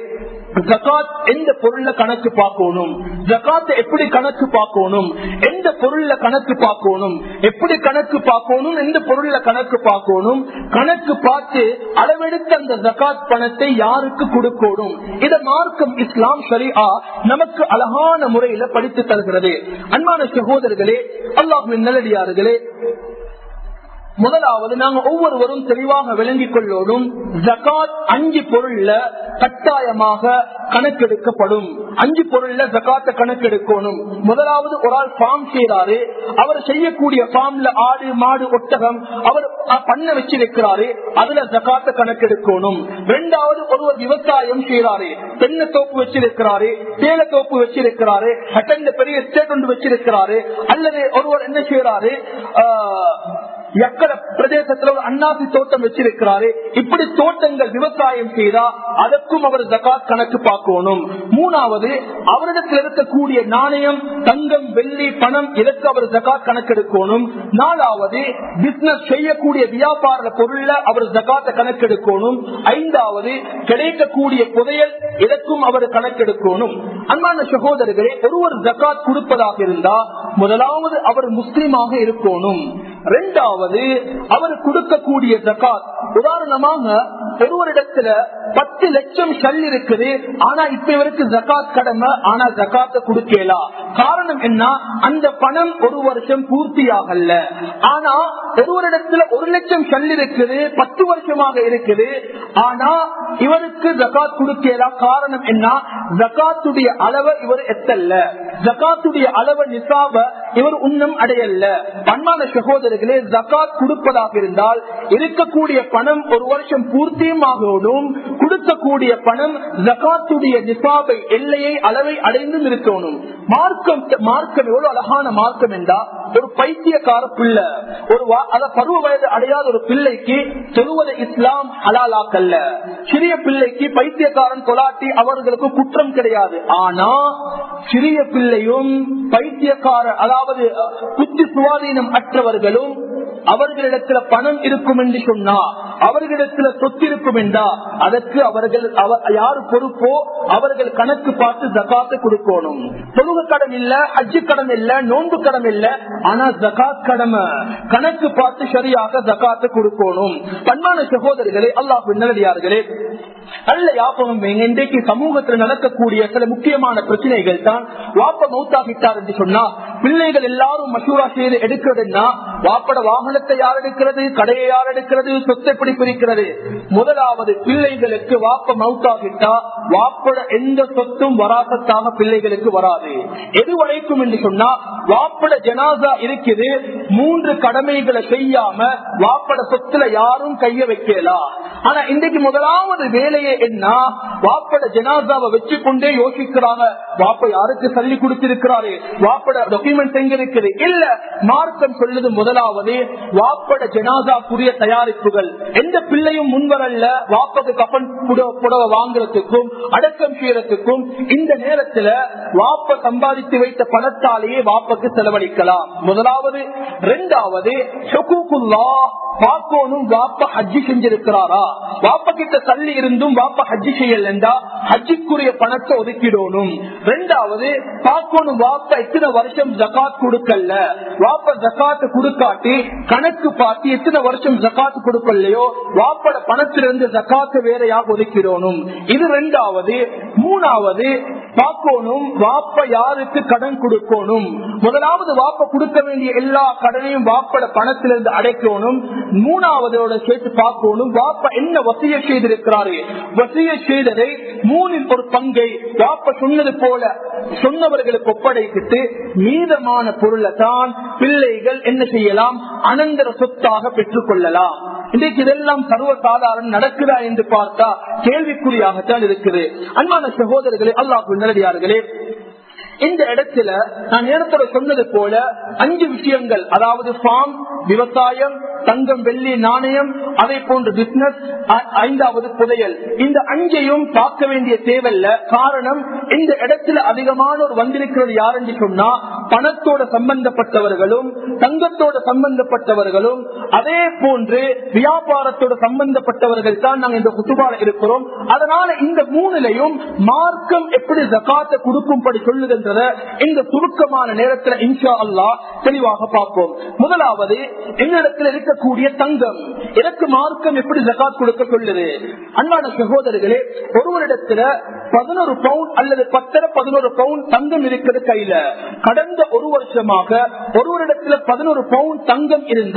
ஜகாத் எந்த பொருள்ல கணக்கு பார்க்கணும் ஜகாத் எப்படி கணக்கு பார்க்கணும் எந்த பொருள்ல கணக்கு பார்க்கணும் எப்படி கணக்கு பார்க்கணும் எந்த பொருள்ல கணக்கு பார்க்கணும் கணக்கு பார்த்து அளவெடுத்த அந்த ஜகாத் பணத்தை யாருக்கு கொடுக்கணும் இத மார்க்கம் இஸ்லாம் சரியா நமக்கு அழகான முறையில படித்து தருகிறது அன்பான சகோதரர்களே அல்லாஹுவின் நல்லடியார்களே முதலாவது நாங்க ஒவ்வொருவரும் தெளிவாக விளங்கிக் கொள்ளோடும் ஜகாத் அஞ்சு பொருள்ல கட்டாயமாக கணக்கெடுக்கப்படும் அஞ்சு பொருள்ல ஜகாத்த கணக்கெடுக்கணும் முதலாவது ஒரு ஆள் ஃபார்ம் செய்யறாரு அவர் செய்யக்கூடிய ஃபார்ம்ல ஆடு மாடு ஒட்டகம் அவர் பண்ண வச்சிருக்கிறாரு அதுல ஜகாத்த கணக்கெடுக்கணும் ரெண்டாவது ஒருவர் விவசாயம் செய்யறாரு தென்னை தோப்பு வச்சிருக்கிறாரு தேல தோப்பு வச்சிருக்கிறாரு அட்டண்ட பெரிய எஸ்டேட் ஒன்று வச்சிருக்கிறாரு அல்லது ஒருவர் என்ன செய்யறாரு எக்கட பிரதேசத்துல ஒரு அன்னாசி தோட்டம் வச்சிருக்கிறாரு இப்படி தோட்டங்கள் விவசாயம் செய்தா அதற்கும் அவர் ஜகாத் கணக்கு பார்க்கணும் மூணாவது அவரிடத்தில் இருக்கக்கூடிய நாணயம் தங்கம் வெள்ளி பணம் இதற்கு அவர் ஜகாத் கணக்கெடுக்கணும் நாலாவது பிசினஸ் செய்யக்கூடிய வியாபார பொருள்ல அவர் ஜகாத்த கணக்கெடுக்கணும் ஐந்தாவது கிடைக்கக்கூடிய புதையல் இதற்கும் அவர் கணக்கெடுக்கணும் அன்பான சகோதரர்களே ஒருவர் ஜகாத் கொடுப்பதாக இருந்தா முதலாவது அவர் முஸ்லீமாக இருக்கணும் ரெண்டாவது அவர் கொடுக்கக்கூடிய ஜக்காத் உதாரணமாக ஒருவரிடத்துல பத்து லட்சம் ஷல் இருக்குது ஆனா இப்ப இவருக்கு ஜக்காத் கடமை ஆனா ஜக்காத்த கொடுக்கலாம் காரணம் என்ன அந்த பணம் ஒரு வருஷம் பூர்த்தி ஆகல ஆனா ஒருவரிடத்துல ஒரு லட்சம் ஷல் இருக்குது பத்து வருஷமாக இருக்குது ஆனா இவருக்கு ஜக்காத் கொடுக்கலாம் காரணம் என்ன ஜக்காத்துடைய அளவை இவர் எத்தல்ல ஜக்காத்துடைய அளவை நிசாப இவர் உன்னம் அடையல்ல பண்பான சகோதரர்களே ஜக்காத் கொடுப்பதாக இருந்தால் இருக்கக்கூடிய பணம் ஒரு வருஷம் பூர்த்தியும் ஆகணும் கொடுக்கக்கூடிய பணம் ஜக்காத்துடைய நிசாபை எல்லையை அளவை அடைந்தும் இருக்கணும் மார்க்கம் மார்க்கம் எவ்வளவு அழகான மார்க்கம் என்றா ஒரு பைத்தியக்கார பிள்ளை ஒரு அத பருவ வயது அடையாத ஒரு பிள்ளைக்கு தொழுவது இஸ்லாம் ஹலாலாக்கல்ல சிறிய பிள்ளைக்கு பைத்தியக்காரன் தொலாட்டி அவர்களுக்கு குற்றம் கிடையாது ஆனா சிறிய பிள்ளையும் பைத்தியக்கார அதாவது புத்தி சுவாதீனம் அற்றவர்களும் அவர்களிடத்துல பணம் இருக்கும் என்று சொன்னா அவர்களிடத்துல சொத்து இருக்கும் என்றா அதற்கு அவர்கள் யாரு பொறுப்போ அவர்கள் கணக்கு பார்த்து ஜக்காத்து கொடுக்கணும் தொழுக கடன் இல்ல அஜு கடன் இல்ல நோன்பு கடன் இல்ல ஆனா ஜகாத் கடமை கணக்கு பார்த்து சரியாக ஜக்காத்து கொடுக்கணும் பண்பான சகோதரிகளே அல்லாஹ் நல்லடியார்களே நல்ல யாபகம் இன்றைக்கு சமூகத்தில் நடக்கக்கூடிய சில முக்கியமான பிரச்சனைகள் தான் வாப்ப மௌத்தாகிட்டார் என்று சொன்னா பிள்ளைகள் எல்லாரும் மசூரா செய்து எடுக்கிறதுனா வாப்பட வாகனத்தை யார் எடுக்கிறது கடையை யார் எடுக்கிறது சொத்தை எப்படி பிரிக்கிறது முதலாவது பிள்ளைகளுக்கு வாப்ப மவுத்தாகிட்டா வாப்பட எந்த சொத்தும் வராசத்தாக பிள்ளைகளுக்கு வராது எது வரைக்கும் என்று சொன்னா வாப்பட ஜனாசா இருக்குது மூன்று கடமைகளை செய்யாம வாப்பட சொத்துல யாரும் கைய வைக்கலாம் ஆனா இன்றைக்கு முதலாவது வேலையை என்ன வாப்பட ஜனாசாவை வச்சு கொண்டே யோசிக்கிறாங்க வாப்ப யாருக்கு சொல்லி கொடுத்திருக்கிறாரு வாப்பட டாக்குமெண்ட் எங்க இருக்குது இல்ல மார்க்கம் சொல்லுது முதலாவது வாப்பட ஜனாசாக்குரிய தயாரிப்புகள் எந்த பிள்ளையும் முன்வரல்ல வாப்பக்கு கப்பன் புடவை வாங்குறதுக்கும் அடக்கம் செய்யறதுக்கும் இந்த நேரத்துல வாப்ப சம்பாதித்து வைத்த பணத்தாலேயே வாப்பக்கு செலவழிக்கலாம் முதலாவது ரெண்டாவது பார்க்கணும் வாப்ப ஹஜ்ஜி செஞ்சிருக்கிறாரா வாப்ப கிட்ட தள்ளி இருந்தும் வாப்ப ஹஜ்ஜி செய்யலண்டா ஹஜ்ஜிக்குரிய பணத்தை ஒதுக்கிடணும் ரெண்டாவது பார்க்கணும் வாப்ப எத்தனை வருஷம் ஜக்காத் கொடுக்கல வாப்ப ஜக்காத்து கொடுக்காட்டி கணக்கு பார்த்து எத்தனை வருஷம் ஜக்காத்து கொடுக்கலையோ வாப்பட பணத்திலிருந்து ஜக்காத்து வேறையாக ஒதுக்கிடணும் இது ரெண்டாவது மூணாவது பார்க்கணும் வாப்ப யாருக்கு கடன் கொடுக்கணும் முதலாவது வாப்ப கொடுக்க வேண்டிய எல்லா கடனையும் வாப்பட பணத்திலிருந்து அடைக்கணும் மூணாவதோட சேர்த்து பார்க்கணும் வாப்ப என்ன வசிய செய்திருக்கிறாரு வசிய செய்ததை மூணில் ஒரு பங்கை வாப்ப சொன்னது போல சொன்னவர்களுக்கு ஒப்படைத்துட்டு மீதமான பொருளை தான் பிள்ளைகள் என்ன செய்யலாம் அனந்தர சொத்தாக பெற்றுக் கொள்ளலாம் இன்றைக்கு இதெல்லாம் சர்வ சாதாரணம் நடக்குதா என்று பார்த்தா கேள்விக்குறியாகத்தான் இருக்குது அன்பான சகோதரர்களே அல்லாஹ் நல்லடியார்களே இந்த இடத்துல நான் நேரத்தோட சொன்னது போல அஞ்சு விஷயங்கள் அதாவது ஃபார்ம் விவசாயம் தங்கம் வெள்ளி நாணயம் அதை போன்ற பிசினஸ் ஐந்தாவது புதையல் இந்த அஞ்சையும் பார்க்க வேண்டிய தேவையில்ல காரணம் இந்த இடத்துல அதிகமான ஒரு வந்திருக்கிறது யார் என்று சொன்னா பணத்தோட சம்பந்தப்பட்டவர்களும் தங்கத்தோட சம்பந்தப்பட்டவர்களும் அதே போன்று வியாபாரத்தோட சம்பந்தப்பட்டவர்கள் தான் நாங்கள் இந்த குத்துபால இருக்கிறோம் அதனால இந்த மூணுலையும் மார்க்கம் எப்படி ஜக்காத்தை கொடுக்கும்படி சொல்லுகின்றத இந்த சுருக்கமான நேரத்தில் இன்ஷா அல்லா தெளிவாக பார்ப்போம் முதலாவது என்னிடத்தில் இருக்கக்கூடிய தங்கம் எனக்கு மார்க்கம் எப்படி ஜக்காத் கொடுக்க சொல்லுது அன்பான சகோதரர்களே ஒருவரிடத்துல பதினோரு பவுண்ட் அல்லது பத்தரை பதினோரு பவுண்ட் தங்கம் இருக்கிறது கையில கடந்த ஒரு வருஷமாக ஒருவரிடத்துல பதினோரு பவுண்ட் தங்கம் இருந்தா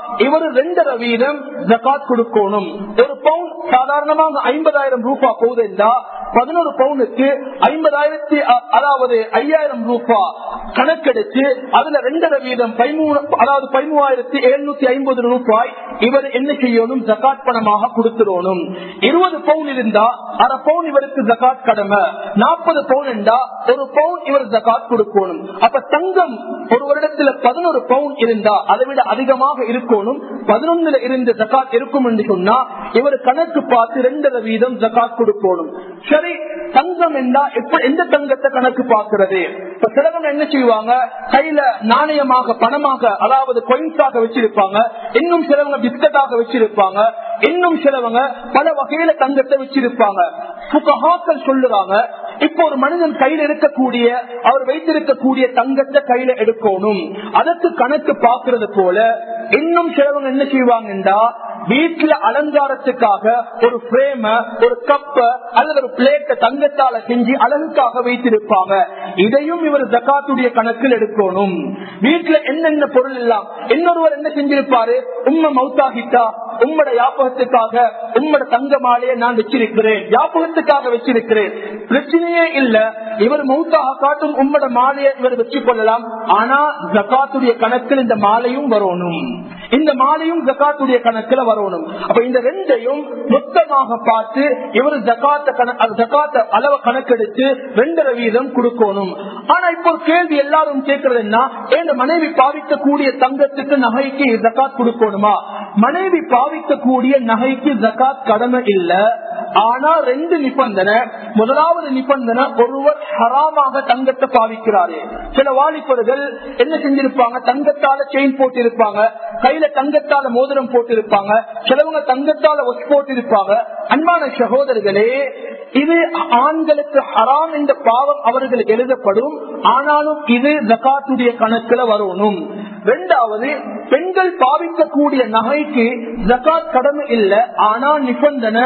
இவர் ரெண்டரை வீதம் ஜக்காத் கொடுக்கணும் ஒரு பவுன் சாதாரணமாக ஐம்பதாயிரம் ரூபாய் போகுது என்றா பதினோரு பவுனுக்கு ஐம்பதாயிரத்தி அதாவது ஐயாயிரம் ரூபாய் கணக்கெடுத்து அதுல ரெண்டரை வீதம் பதிமூணு அதாவது பதிமூவாயிரத்தி எழுநூத்தி ஐம்பது ரூபாய் இவர் என்ன செய்யணும் ஜக்காத் பணமாக கொடுத்துடணும் இருபது பவுன் இருந்தா அரை பவுன் இவருக்கு ஜக்காத் கடமை நாற்பது பவுன் என்றா ஒரு பவுன் இவர் ஜக்காத் கொடுக்கணும் அப்ப தங்கம் ஒரு வருடத்துல பதினோரு பவுன் இருந்தா அதை விட அதிகமாக இருக்கணும் பதினொன்னுல இருந்து ஜக்காத் இருக்கும் என்று சொன்னா இவர் கணக்கு பார்த்து ரெண்டரை வீதம் ஜக்காத் கொடுக்கணும் சரி தங்கம் என்றா எப்ப எந்த தங்கத்தை கணக்கு பார்க்கிறது இப்ப சிலவங்க என்ன செய்வாங்க கையில நாணயமாக பணமாக அதாவது கொயின்ஸாக வச்சிருப்பாங்க இன்னும் சிலவங்க பிஸ்கட்டாக வச்சிருப்பாங்க இன்னும் சிலவங்க பல வகையில தங்கத்தை வச்சிருப்பாங்க புகஹாக்கள் சொல்லுறாங்க இப்போ ஒரு மனிதன் கையில இருக்கக்கூடிய அவர் வைத்திருக்கக்கூடிய தங்கத்தை கையில எடுக்கணும் அதற்கு கணக்கு பாக்குறது போல இன்னும் சிலவங்க என்ன செய்வாங்கன்றா வீட்டுல அலங்காரத்துக்காக ஒரு பிரேம ஒரு கப்ப அல்லது ஒரு பிளேட்டை தங்கத்தால செஞ்சு அழகுக்காக வைத்திருப்பாங்க இதையும் இவர் ஜக்காத்துடைய கணக்கில் எடுக்கணும் வீட்டுல என்னென்ன பொருள் எல்லாம் இன்னொருவர் என்ன செஞ்சிருப்பாரு உண்மை மௌத்தாகிட்டா உம்மட யாபகத்துக்காக உம்மட தங்க மாலையை நான் வச்சிருக்கிறேன் யாபகத்துக்காக வச்சிருக்கிறேன் பிரச்சனையே இல்ல இவர் மௌத்தாக காட்டும் உம்மட மாலையை இவர் வச்சு கொள்ளலாம் ஆனா ஜக்காத்துடைய கணக்கில் இந்த மாலையும் வரணும் இந்த மாலையும் ஜக்காத்துடைய கணக்குல வரணும் அப்ப இந்த ரெண்டையும் மொத்தமாக பார்த்து இவர் ஜக்காத்த ஜக்காத்த அளவு கணக்கெடுத்து ரெண்டரை வீதம் கொடுக்கணும் ஆனா இப்போ ஒரு கேள்வி எல்லாரும் கேட்கறது என்ன என் மனைவி பாவிக்கக்கூடிய தங்கத்துக்கு நகைக்கு ஜக்காத் கொடுக்கணுமா மனைவி பாவிக்கக்கூடிய நகைக்கு ஜக்காத் கடமை இல்ல ஆனா ரெண்டு நிபந்தனை முதலாவது நிபந்தனை ஒருவர் ஹராமாக தங்கத்தை பாவிக்கிறாரு சில வாலிபர்கள் என்ன செஞ்சிருப்பாங்க தங்கத்தால செயின் போட்டு இருப்பாங்க கையில தங்கத்தால மோதிரம் போட்டு இருப்பாங்க சிலவங்க தங்கத்தால ஒச்சு போட்டு இருப்பாங்க அன்பான சகோதரர்களே இது ஆண்களுக்கு ஹராம் என்ற பாவம் அவர்களுக்கு எழுதப்படும் ஆனாலும் இது ஜக்காத்துடைய கணக்குல வரணும் ரெண்டாவது பெண்கள் பாவிக்கக்கூடிய நகைக்கு ஜக்காத் கடமை இல்லை ஆனா நிபந்தனை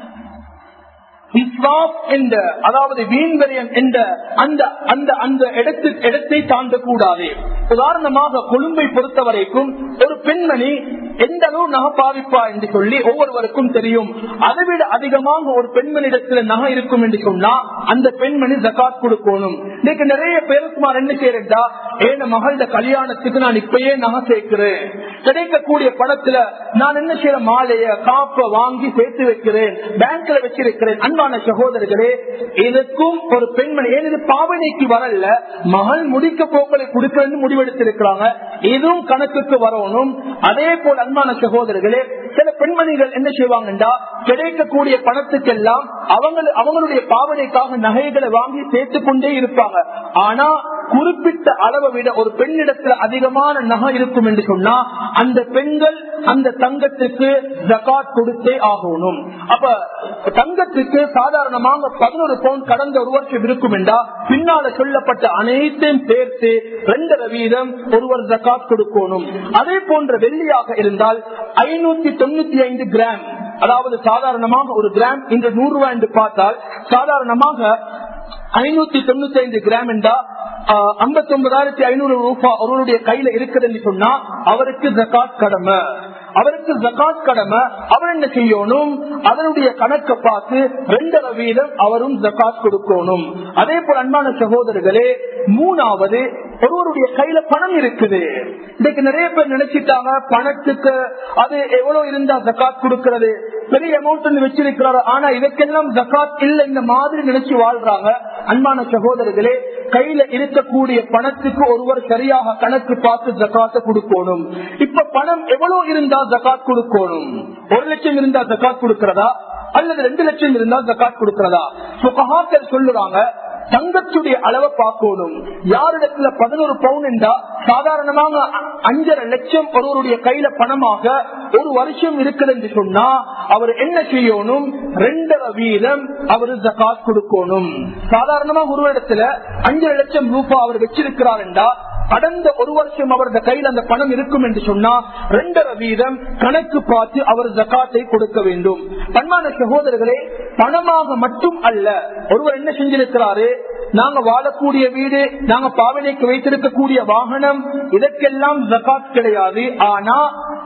என்ற அதாவது வீண்வரியம் என்ற அந்த அந்த அந்த இடத்து இடத்தை தாண்டக்கூடாது உதாரணமாக கொழும்பை பொறுத்த வரைக்கும் ஒரு பெண்மணி எந்த அளவு நகை பாவிப்பா என்று சொல்லி ஒவ்வொருவருக்கும் தெரியும் அதை விட அதிகமாக ஒரு பெண்மணிடத்துல நகை இருக்கும் என்று சொன்னா அந்த பெண்மணி ஜக்காத் கொடுக்கணும் இன்னைக்கு நிறைய பேருக்குமார் என்ன செய்யறா ஏன மகள கல்யாணத்துக்கு நான் இப்பயே நகை சேர்க்கிறேன் கிடைக்கக்கூடிய பணத்துல நான் என்ன செய்யற மாலைய காப்ப வாங்கி சேர்த்து வைக்கிறேன் பேங்க்ல வச்சிருக்கிறேன் அன்பான சகோதரர்களே இதுக்கும் ஒரு பெண்மணி ஏன் இது பாவனைக்கு வரல மகள் முடிக்க போக்களை கொடுக்கறது முடிவெடுத்திருக்கிறாங்க இதுவும் கணக்குக்கு வரணும் அதே போல் அன்பான சகோதரர்களே சில பெண்மணிகள் என்ன செய்வாங்கன்றா கிடைக்கக்கூடிய பணத்துக்கெல்லாம் அவங்க அவங்களுடைய பாவனைக்காக நகைகளை வாங்கி சேர்த்து கொண்டே இருப்பாங்க ஆனா குறிப்பிட்ட அளவை விட ஒரு பெண்ணிடத்துல அதிகமான நகை இருக்கும் என்று சொன்னா அந்த பெண்கள் அந்த தங்கத்துக்கு ஜகாத் கொடுத்தே ஆகணும் அப்ப தங்கத்துக்கு சாதாரணமாக பதினோரு பவுன் கடந்த ஒரு வருஷம் இருக்கும் என்றா பின்னால சொல்லப்பட்ட அனைத்தையும் சேர்த்து ரெண்டரை வீதம் ஒருவர் ஜகாத் கொடுக்கணும் அதே போன்ற வெள்ளியாக இருந்தால் ஐநூத்தி தொண்ணூத்தி ஐந்து கிராம் அதாவது சாதாரணமாக ஒரு கிராம் இன்று நூறு ரூபாய் என்று பார்த்தால் சாதாரணமாக ஐநூத்தி தொண்ணூத்தி ஐந்து கிராம் என்றா ஐம்பத்தி ஒன்பதாயிரத்தி ஐநூறு ரூபாய் அவருடைய கையில இருக்குதுன்னு சொன்னா அவருக்கு ஜக்காத் கடமை அவருக்கு ஜக்காத் கடமை அவர் என்ன செய்யணும் அதனுடைய கணக்கை பார்த்து ரெண்டரை வீதம் அவரும் ஜக்காத் கொடுக்கணும் அதே போல அன்பான சகோதரர்களே மூணாவது ஒருவருடைய கையில பணம் இருக்குது இன்னைக்கு நிறைய பேர் நினைச்சிட்டாங்க பணத்துக்கு அது எவ்வளவு இருந்தா ஜக்காத் கொடுக்கிறது பெரிய அமௌண்ட் வச்சிருக்கிறாரு ஆனா இதற்கெல்லாம் ஜக்காத் இல்ல இந்த மாதிரி நினைச்சு வாழ்றாங்க அன்பான சகோதரர்களே கையில இருக்கக்கூடிய பணத்துக்கு ஒருவர் சரியாக கணக்கு பார்த்து ஜக்காத்தை கொடுக்கணும் இப்ப பணம் எவ்வளவு இருந்தா ஜக்காத் கொடுக்கணும் ஒரு லட்சம் இருந்தா ஜக்காத் கொடுக்கிறதா அல்லது ரெண்டு லட்சம் இருந்தா ஜக்காத் கொடுக்கிறதா சுகஹாக்கள் சொல்லுறாங்க தங்கத்துடைய அளவை பார்க்கணும் யாரிடத்துல பதினோரு பவுன் என்றா சாதாரணமாக அஞ்சரை லட்சம் ஒருவருடைய கையில பணமாக ஒரு வருஷம் இருக்குது என்று சொன்னா அவர் என்ன செய்யணும் ரெண்டரை வீதம் அவரு ஜகாத் கொடுக்கணும் சாதாரணமாக ஒரு இடத்துல அஞ்சரை லட்சம் ரூபாய் அவர் வச்சிருக்கிறார் என்றா கடந்த ஒரு வருஷம் அவரது கையில் அந்த பணம் இருக்கும் என்று சொன்னா ரெண்டரை வீதம் கணக்கு பார்த்து அவர் ஜக்காத்தை கொடுக்க வேண்டும் பன்மான சகோதரர்களே பணமாக மட்டும் அல்ல ஒருவர் என்ன செஞ்சிருக்கிறாரு நாங்க வாழக்கூடிய வீடு நாங்க பாவனைக்கு வைத்திருக்கக்கூடிய வாகனம் இதற்கெல்லாம் ஜக்காத் கிடையாது ஆனா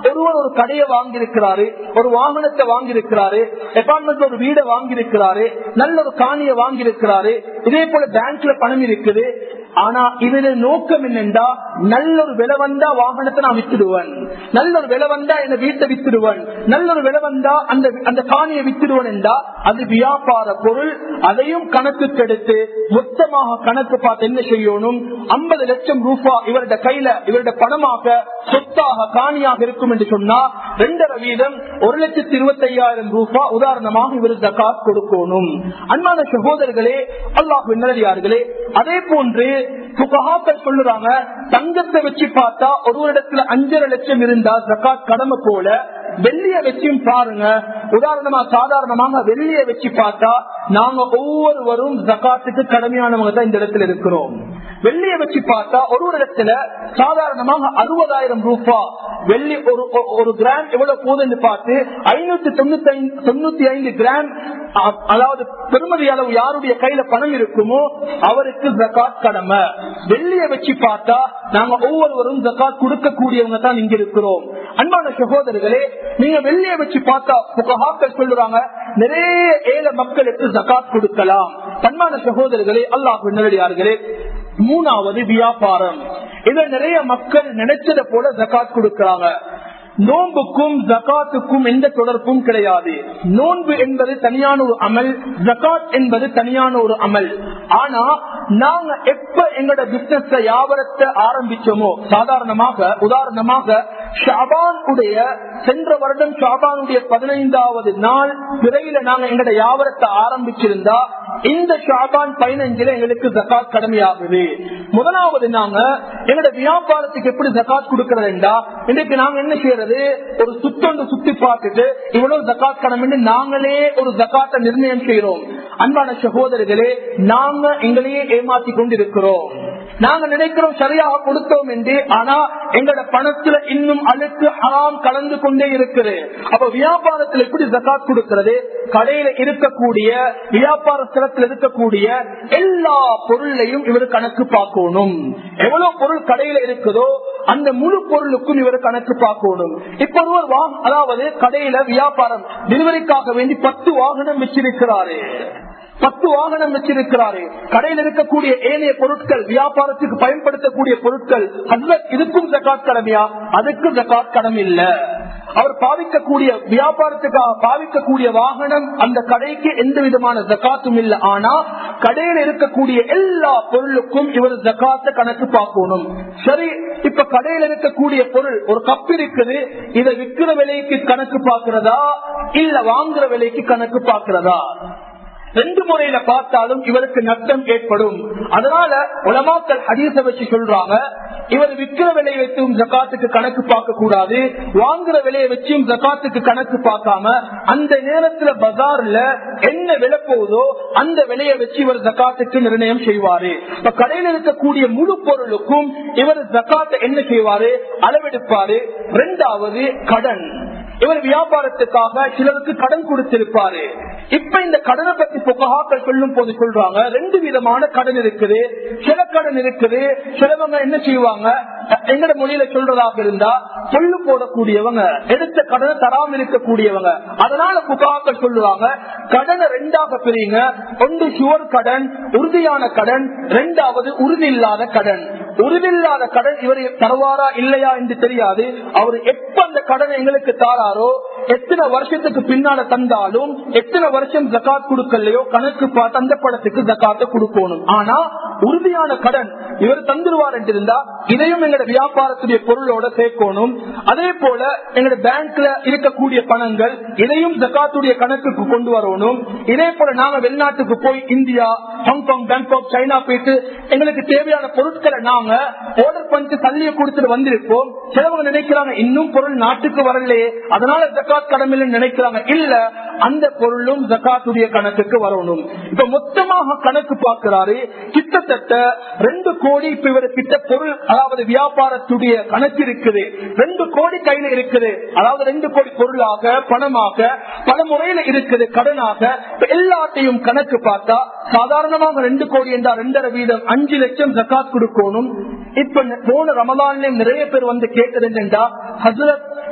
ஒருவர் ஒரு கடையை வாங்கியிருக்கிறாரு ஒரு வாகனத்தை வாங்கியிருக்கிறாரு அபார்ட்மெண்ட் ஒரு வீடை வாங்கியிருக்கிறாரு நல்ல ஒரு காணியை வாங்கியிருக்கிறாரு இதே போல பேங்க்ல பணம் இருக்குது ஆனா இதுல நோக்கம் என்னென்றா நல்ல ஒரு விலை வந்தா வாகனத்தை நான் வித்துடுவேன் நல்ல ஒரு விலை வந்தா என்ன வீட்டை வித்துடுவேன் நல்ல ஒரு விலை வந்தா அந்த அந்த காணியை வித்துடுவேன் என்றா அது வியாபார பொருள் அதையும் கணக்குக்கு எடுத்து மொத்தமாக கணக்கு பார்த்து என்ன செய்யணும் ஐம்பது லட்சம் ரூபா இவருடைய கையில இவருடைய பணமாக சொத்தாக காணியாக இருக்கும் என்று சொன்னா ரெண்டரை வீதம் ஒரு லட்சத்தி இருபத்தி ஐயாயிரம் ரூபாய் உதாரணமாக இவர் ஜக்காத் கொடுக்கணும் அன்பான சகோதரர்களே அல்லாஹ் நல்லடியார்களே அதே போன்று புகஹாக்கள் சொல்லுறாங்க தங்கத்தை வச்சு பார்த்தா ஒரு இடத்துல அஞ்சரை லட்சம் இருந்தா ஜக்காத் கடமை போல வெள்ளிய வச்சும் பாருங்க உதாரணமா சாதாரணமாக வெள்ளிய வச்சு பார்த்தா நாங்க ஒவ்வொருவரும் ஜக்காத்துக்கு கடமையானவங்க தான் இந்த இடத்துல இருக்கிறோம் வெள்ளிய வச்சு பார்த்தா ஒரு ஒரு இடத்துல சாதாரணமாக அறுபதாயிரம் ரூபாய் வெள்ளி ஒரு ஒரு கிராம் எவ்வளவு போகுதுன்னு பார்த்து ஐநூத்தி தொண்ணூத்தி ஐந்து தொண்ணூத்தி ஐந்து கிராம் அதாவது பெருமதி அளவு யாருடைய கையில பணம் இருக்குமோ அவருக்கு ஜக்காத் கடமை வெள்ளிய வச்சு பார்த்தா நாங்க ஒவ்வொருவரும் ஜக்காத் கொடுக்கக்கூடியவங்க தான் இங்க இருக்கிறோம் அன்பான சகோதரர்களே நீங்க வெள்ளிய வச்சு பார்த்தா புகஹாக்கள் சொல்லுறாங்க நிறைய ஏழை மக்களுக்கு ஜக்காத் கொடுக்கலாம் அன்பான சகோதரர்களே அல்லாஹ் நல்லடியார்களே மூணாவது வியாபாரம் இதை நிறைய மக்கள் நினைச்சதை போல ஜக்காத் கொடுக்கிறாங்க நோன்புக்கும் ஜக்காத்துக்கும் எந்த தொடர்பும் கிடையாது நோன்பு என்பது தனியான ஒரு அமல் ஜக்காத் என்பது தனியான ஒரு அமல் ஆனா நாங்க எப்ப எங்களோட பிசினஸ் வியாபாரத்தை ஆரம்பிச்சோமோ சாதாரணமாக உதாரணமாக ஷாபான் உடைய சென்ற வருடம் ஷாபானுடைய பதினைந்தாவது நாள் பிறையில நாங்க எங்களோட வியாபாரத்தை ஆரம்பிச்சிருந்தா இந்த ஷாபான் பதினஞ்சுல எங்களுக்கு ஜக்காத் கடமையாகுது முதலாவது நாங்க எங்களோட வியாபாரத்துக்கு எப்படி ஜக்காத் கொடுக்கறதுண்டா இன்னைக்கு நாங்க என்ன செய்யறது ஒரு சுத்தொண்டு சுத்தி பார்த்துட்டு இவ்வளவு ஜக்காத் கடமை நாங்களே ஒரு ஜக்காத்தை நிர்ணயம் செய்யறோம் அன்பான சகோதரர்களே நாங்க எங்களையே ஏமாத்தி கொண்டிருக்கிறோம் நாங்க நினைக்கிறோம் சரியாக கொடுத்தோம் என்று ஆனா எங்களோட பணத்துல இன்னும் அழுக்கு ஹராம் கலந்து கொண்டே இருக்குது அப்ப வியாபாரத்தில் எப்படி ஜக்காத் கொடுக்கிறது கடையில இருக்கக்கூடிய வியாபார ஸ்தலத்தில் இருக்கக்கூடிய எல்லா பொருளையும் இவர் கணக்கு பார்க்கணும் எவ்வளவு பொருள் கடையில இருக்குதோ அந்த முழு பொருளுக்கும் இவர் கணக்கு பார்க்கணும் இப்ப ஒருவர் வா- அதாவது கடையில வியாபாரம் டெலிவரிக்காக வேண்டி பத்து வாகனம் வச்சிருக்கிறாரு பத்து வாகனம் வச்சிருக்கிறாரு கடையில் இருக்கக்கூடிய ஏனைய பொருட்கள் வியாபாரத்துக்கு பயன்படுத்தக்கூடிய பொருட்கள் ஹஸ்பண்ட் இதுக்கும் ஜக்காத் கடமையா அதுக்கு ஜக்காத் கடமை இல்ல அவர் பாவிக்கக்கூடிய வியாபாரத்துக்காக பாவிக்கக்கூடிய வாகனம் அந்த கடைக்கு எந்த விதமான ஜக்காத்தும் இல்ல ஆனா கடையில் இருக்கக்கூடிய எல்லா பொருளுக்கும் இவர் ஜக்காத்த கணக்கு பார்க்கணும் சரி இப்ப கடையில் இருக்கக்கூடிய பொருள் ஒரு கப் இருக்குது இதை விற்கிற விலைக்கு கணக்கு பார்க்கிறதா இல்ல வாங்குற விலைக்கு கணக்கு பார்க்கிறதா ரெண்டு முறையில பார்த்தாலும் இவருக்கு நஷ்டம் ஏற்படும் அதனால உலமாக்கள் ஹதீச வச்சு சொல்றாங்க இவர் விற்கிற விலையை வச்சும் ஜக்காத்துக்கு கணக்கு பார்க்க கூடாது வாங்குற விலையை வச்சும் ஜக்காத்துக்கு கணக்கு பார்க்காம அந்த நேரத்துல பஜார்ல என்ன விலை போகுதோ அந்த விலையை வச்சு இவர் ஜக்காத்துக்கு நிர்ணயம் செய்வாரு இப்ப கடையில் இருக்கக்கூடிய முழு பொருளுக்கும் இவர் ஜக்காத்தை என்ன செய்வாரு அளவெடுப்பாரு ரெண்டாவது கடன் இவர் வியாபாரத்துக்காக சிலருக்கு கடன் கொடுத்திருப்பாரு இப்ப இந்த கடனை பத்தி புகஹாக்கள் சொல்லும் போது சொல்றாங்க ரெண்டு விதமான கடன் இருக்குது சில கடன் இருக்குது சிலவங்க என்ன செய்வாங்க எங்கட மொழியில சொல்றதாக இருந்தா சொல்லு போடக்கூடியவங்க எடுத்த கடனை தராம இருக்கக்கூடியவங்க அதனால புகாக்கள் சொல்லுவாங்க கடனை ரெண்டாக பிரியுங்க ஒன்று சுவர் கடன் உறுதியான கடன் ரெண்டாவது உறுதி இல்லாத கடன் உறுதி இல்லாத கடன் இவர் தருவாரா இல்லையா என்று தெரியாது அவர் எப்ப அந்த கடனை எங்களுக்கு தாராரோ எத்தனை வருஷத்துக்கு பின்னால தந்தாலும் எத்தனை வருஷம் ஜக்காத் கொடுக்கலையோ கணக்கு பார்த்து அந்த படத்துக்கு ஜக்காத்தை கொடுக்கணும் ஆனா உறுதியான கடன் இவர் தந்துருவார் என்று இருந்தா இதையும் எங்களோட வியாபாரத்துடைய பொருளோட சேர்க்கணும் அதே போல எங்களோட பேங்க்ல இருக்கக்கூடிய பணங்கள் இதையும் ஜக்காத்துடைய கணக்குக்கு கொண்டு வரணும் இதே போல நாங்க வெளிநாட்டுக்கு போய் இந்தியா ஹாங்காங் பேங்காக் சைனா போயிட்டு எங்களுக்கு தேவையான பொருட்களை நாங்க ஆர்டர் பண்ணிட்டு தள்ளிய கொடுத்துட்டு வந்திருப்போம் சிலவங்க நினைக்கிறாங்க இன்னும் பொருள் நாட்டுக்கு வரலையே அதனால ஜக்காத் கடமையில நினைக்கிறாங்க இல்ல அந்த பொருளும் ஜக்காத்துடைய கணக்குக்கு வரணும் இப்ப மொத்தமாக கணக்கு பார்க்கிறாரு கிட்டத்தட்ட ரெண்டு கோடி இப்ப இவரு கிட்ட பொருள் அதாவது வியாபாரத்துடைய கணக்கு இருக்குது ரெண்டு கோடி கையில இருக்குது அதாவது ரெண்டு கோடி பொருளாக பணமாக பல முறையில இருக்குது கடனாக இப்ப எல்லாத்தையும் கணக்கு பார்த்தா சாதாரணமாக ரெண்டு கோடி என்றா ரெண்டரை வீதம் அஞ்சு லட்சம் ஜக்காத் கொடுக்கணும் இப்ப போன ரமலான்லயும் நிறைய பேர் வந்து கேட்டது என்னண்டா ஹசரத்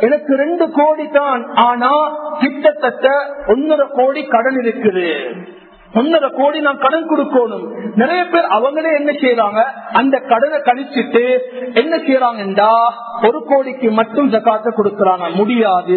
எனக்கு ரெண்டு கோடி தான் ஆனா கிட்டத்தட்ட ஒன்னரை கோடி கடன் இருக்குது ஒன்னரை கோடி நான் கடன் கொடுக்கணும் நிறைய பேர் அவங்களே என்ன செய்யறாங்க அந்த கடனை கழிச்சிட்டு என்ன செய்யறாங்கடா ஒரு கோடிக்கு மட்டும் ஜக்காத்த கொடுக்கறாங்க முடியாது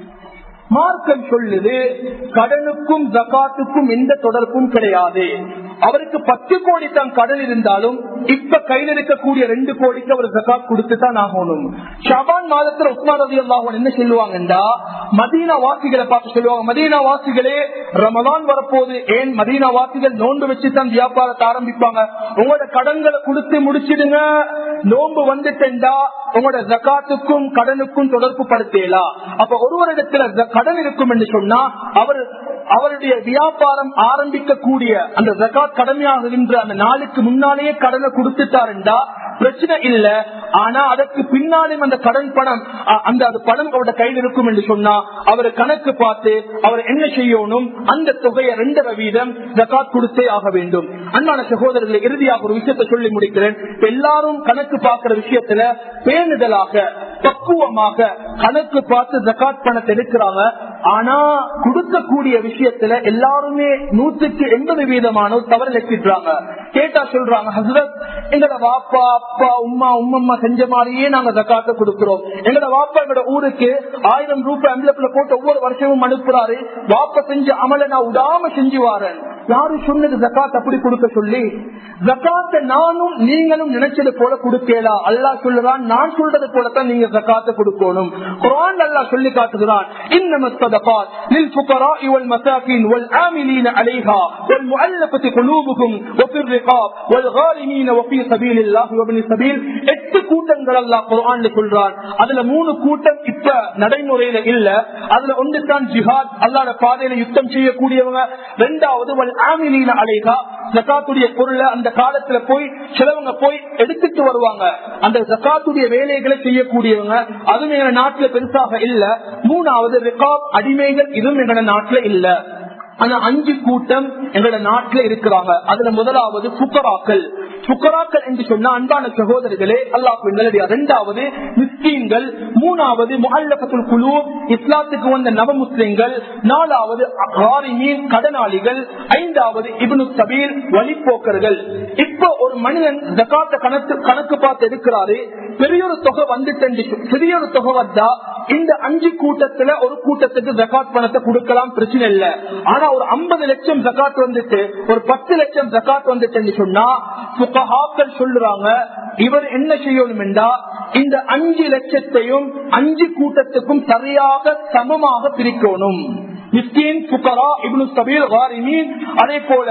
மார்க்கம் சொல்லுது கடனுக்கும் ஜக்காத்துக்கும் எந்த தொடர்பும் கிடையாது அவருக்கு பத்து கோடி தான் கடன் இருந்தாலும் இப்ப கையில் இருக்கக்கூடிய ரெண்டு கோடிக்கு அவர் ஜக்காத் கொடுத்து தான் ஆகணும் ஷபான் மாதத்துல உஸ்மான் ரவி அல்லாஹன் என்ன சொல்லுவாங்கடா மதீனா வாசிகளை பார்த்து சொல்லுவாங்க மதீனா வாசிகளே ரமதான் வரப்போது ஏன் மதீனா வாசிகள் நோன்பு வச்சு தான் வியாபாரத்தை ஆரம்பிப்பாங்க உங்களோட கடன்களை கொடுத்து முடிச்சிடுங்க நோன்பு வந்துட்டா உங்களோட ஜக்காத்துக்கும் கடனுக்கும் தொடர்பு படுத்தலாம் அப்ப ஒருவரிடத்துல கடன் இருக்கும் என்று சொன்னா அவர் அவருடைய வியாபாரம் ஆரம்பிக்கக்கூடிய அந்த ஜக்காத் கடமையாகின்ற அந்த நாளுக்கு முன்னாலேயே கடனை கொடுத்துட்டாருண்டா பிரச்சனை இல்ல ஆனா அதற்கு பின்னாலும் அந்த கடன் பணம் அந்த அது பணம் அவருடைய கையில் இருக்கும் என்று சொன்னா அவர் கணக்கு பார்த்து அவர் என்ன செய்யணும் அந்த தொகையை ரெண்டரை வீதம் ஜக்காத் கொடுத்தே ஆக வேண்டும் அன்பான சகோதரர்களை இறுதியாக ஒரு விஷயத்தை சொல்லி முடிக்கிறேன் எல்லாரும் கணக்கு பார்க்கிற விஷயத்துல பேணுதலாக பக்குவமாக கணக்கு பார்த்து ஜக்காத் பணத்தை எடுக்கிறாங்க ஆனா கொடுக்கக்கூடிய விஷயத்துல எல்லாருமே நூத்துக்கு எண்பது வீதமான தவறு வச்சிடுறாங்க கேட்டா சொல்றாங்க ஹசரத் எங்களோட வாப்பா அப்பா உமா உம்மம்மா செஞ்ச மாதிரியே நாங்க ஜக்காத்த கொடுக்கிறோம் எங்களோட வாப்பா எங்களோட ஊருக்கு ஆயிரம் ரூபாய் அம்பலப்புல போட்டு ஒவ்வொரு வருஷமும் அனுப்புறாரு வாப்பா செஞ்ச அமல நான் விடாம செஞ்சு வாரேன் யாரு சொன்னது ஜக்காத் அப்படி கொடுக்க சொல்லி ஜக்காத்த நானும் நீங்களும் நினைச்சது போல கொடுக்கலாம் அல்லா சொல்லுறான் நான் சொல்றது போலத்தான் நீங்க ஜக்காத்த கொடுக்கணும் குரான் அல்லா சொல்லி காட்டுகிறான் இன்னம الصدقات للفقراء والمساكين والآملين عليها والمؤلفة قلوبهم وفي الرقاب والغارمين وفي سبيل الله وابن السبيل எட்டு கூட்டங்கள் அல்லா குரான் சொல்றான் அதுல மூணு கூட்டம் இப்ப நடைமுறையில இல்ல அதுல ஒன்று தான் ஜிஹாத் அல்லாட பாதையில யுத்தம் செய்யக்கூடியவங்க ரெண்டாவது ஆமிலீன அலைகா ஜக்காத்துடைய பொருளை அந்த காலத்துல போய் சிலவங்க போய் எடுத்துட்டு வருவாங்க அந்த ஜக்காத்துடைய வேலைகளை செய்யக்கூடியவங்க அதுவும் எங்க நாட்டுல பெருசாக இல்ல மூணாவது ரிகாப் அடிமைகள் இதுவும் எங்க நாட்டுல இல்ல ஆனா அஞ்சு கூட்டம் எங்களோட நாட்டுல இருக்கிறாங்க அதுல முதலாவது புக்கராக்கள் புக்கராக்கள் என்று சொன்ன அன்பான சகோதரர்களே அல்லாஹ் நல்லடியா இரண்டாவது மிஸ்கீன்கள் மூணாவது முஹல்லபத்துல் குழு இஸ்லாத்துக்கு வந்த நவ முஸ்லிம்கள் நாலாவது ஆரிமீன் கடனாளிகள் ஐந்தாவது இப்னு சபீல் வழிப்போக்கர்கள் இப்போ ஒரு மனிதன் ஜக்காத்த கணக்கு கணக்கு பார்த்து எடுக்கிறாரு பெரிய ஒரு தொகை வந்துட்டு பெரிய ஒரு தொகை வந்தா இந்த அஞ்சு கூட்டத்துல ஒரு கூட்டத்துக்கு ஜக்காத் பணத்தை கொடுக்கலாம் பிரச்சனை இல்ல ஆனா ஒரு ஐம்பது லட்சம் ஜக்காத் வந்துட்டு ஒரு பத்து லட்சம் ஜக்காத் வந்துட்டு சொன்னா புகஹாக்கள் சொல்லுறாங்க இவர் என்ன செய்யணும் என்றா இந்த அஞ்சு லட்சத்தையும் அஞ்சு கூட்டத்துக்கும் சரியாக சமமாக பிரிக்கணும் மிஸ்கின் புகரா இப்னு சபீல் வாரிமீன் அதே போல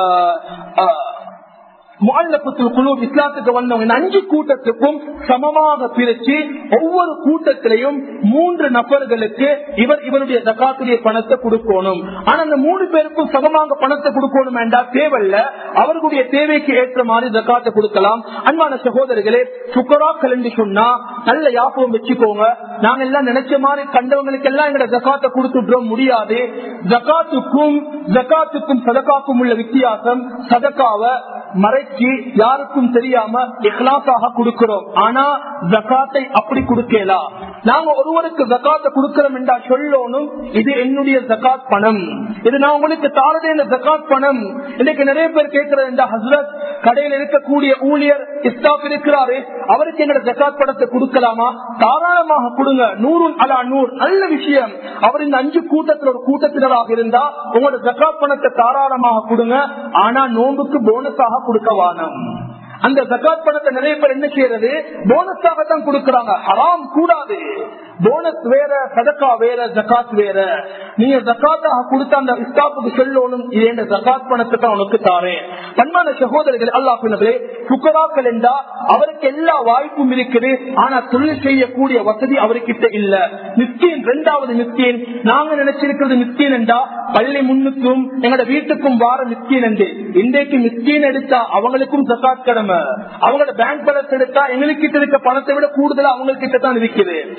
இஸ்லாத்துக்கு வந்தவங்க அஞ்சு கூட்டத்துக்கும் சமமாக பிரிச்சு ஒவ்வொரு கூட்டத்திலையும் மூன்று நபர்களுக்கு இவர் இவருடைய ஜக்காத்துடைய பணத்தை கொடுக்கணும் ஆனா அந்த மூணு பேருக்கும் சமமாக பணத்தை கொடுக்கணும் என்றா தேவையில்ல அவர்களுடைய தேவைக்கு ஏற்ற மாதிரி ஜக்காத்தை கொடுக்கலாம் அன்பான சகோதரர்களே சுக்கராக்கள் என்று சொன்னா நல்ல யாபகம் வச்சுக்கோங்க நாங்க எல்லாம் நினைச்ச மாதிரி கண்டவங்களுக்கு எல்லாம் எங்க ஜக்காத்தை கொடுத்துடுறோம் முடியாது ஜக்காத்துக்கும் ஜக்காத்துக்கும் சதக்காக்கும் உள்ள வித்தியாசம் சதக்காவை மறைச்சு யாருக்கும் தெரியாம இஹ்லாசாக கொடுக்கிறோம் ஆனா ஜக்காத்தை அப்படி கொடுக்கலாம் நாங்க ஒருவருக்கு ஜக்காத்தை கொடுக்கிறோம் என்றா சொல்லணும் இது என்னுடைய ஜக்காத் பணம் இது நான் உங்களுக்கு தாரதே இந்த ஜக்காத் பணம் இன்னைக்கு நிறைய பேர் கேட்கிறது இந்த ஹசரத் கடையில் இருக்கக்கூடிய ஊழியர் இஸ்தாப் இருக்கிறாரு அவருக்கு எங்களோட ஜக்காத் பணத்தை கொடுக்கலாமா தாராளமாக கொடுங்க நூறு அலா நூறு நல்ல விஷயம் அவர் இந்த அஞ்சு கூட்டத்தில் ஒரு கூட்டத்தினராக இருந்தா உங்களோட ஜக்காத் பணத்தை தாராளமாக கொடுங்க ஆனா நோம்புக்கு போனஸாக கொடுக்க வானம் அந்த ஜக்காத் பணத்தை நிறைய பேர் என்ன செய்யறது போனஸாக தான் கொடுக்கறாங்க ஹராம் கூடாது போனஸ் வேற சதக்கா வேற ஜக்காத் வேற நீங்க ஜக்காத்தாக கொடுத்த அந்த இஸ்தாப்புக்கு சொல்லணும் இது என்ற ஜக்காத் பணத்தை தான் உனக்கு தாரேன் பண்பான சகோதரர்கள் அல்லா பின்னே புக்கராக்கள் என்றா அவருக்கு எல்லா வாய்ப்பும் இருக்குது ஆனா தொழில் செய்யக்கூடிய வசதி அவர்கிட்ட இல்ல மிஸ்கீன் இரண்டாவது மிஸ்கீன் நாங்க நினைச்சிருக்கிறது மிஸ்கீன் என்றா பள்ளி முன்னுக்கும் எங்களோட வீட்டுக்கும் வார மிஸ்கீன் என்று இன்றைக்கு மிஸ்கீன் எடுத்தா அவங்களுக்கும் ஜக்காத் கடமை அவங்களோட பேங்க் பேலன்ஸ் எடுத்தா எங்களுக்கு இருக்க பணத்தை விட கூடுதலா அவங்க கிட்ட தான் இருக்குது அண்மையில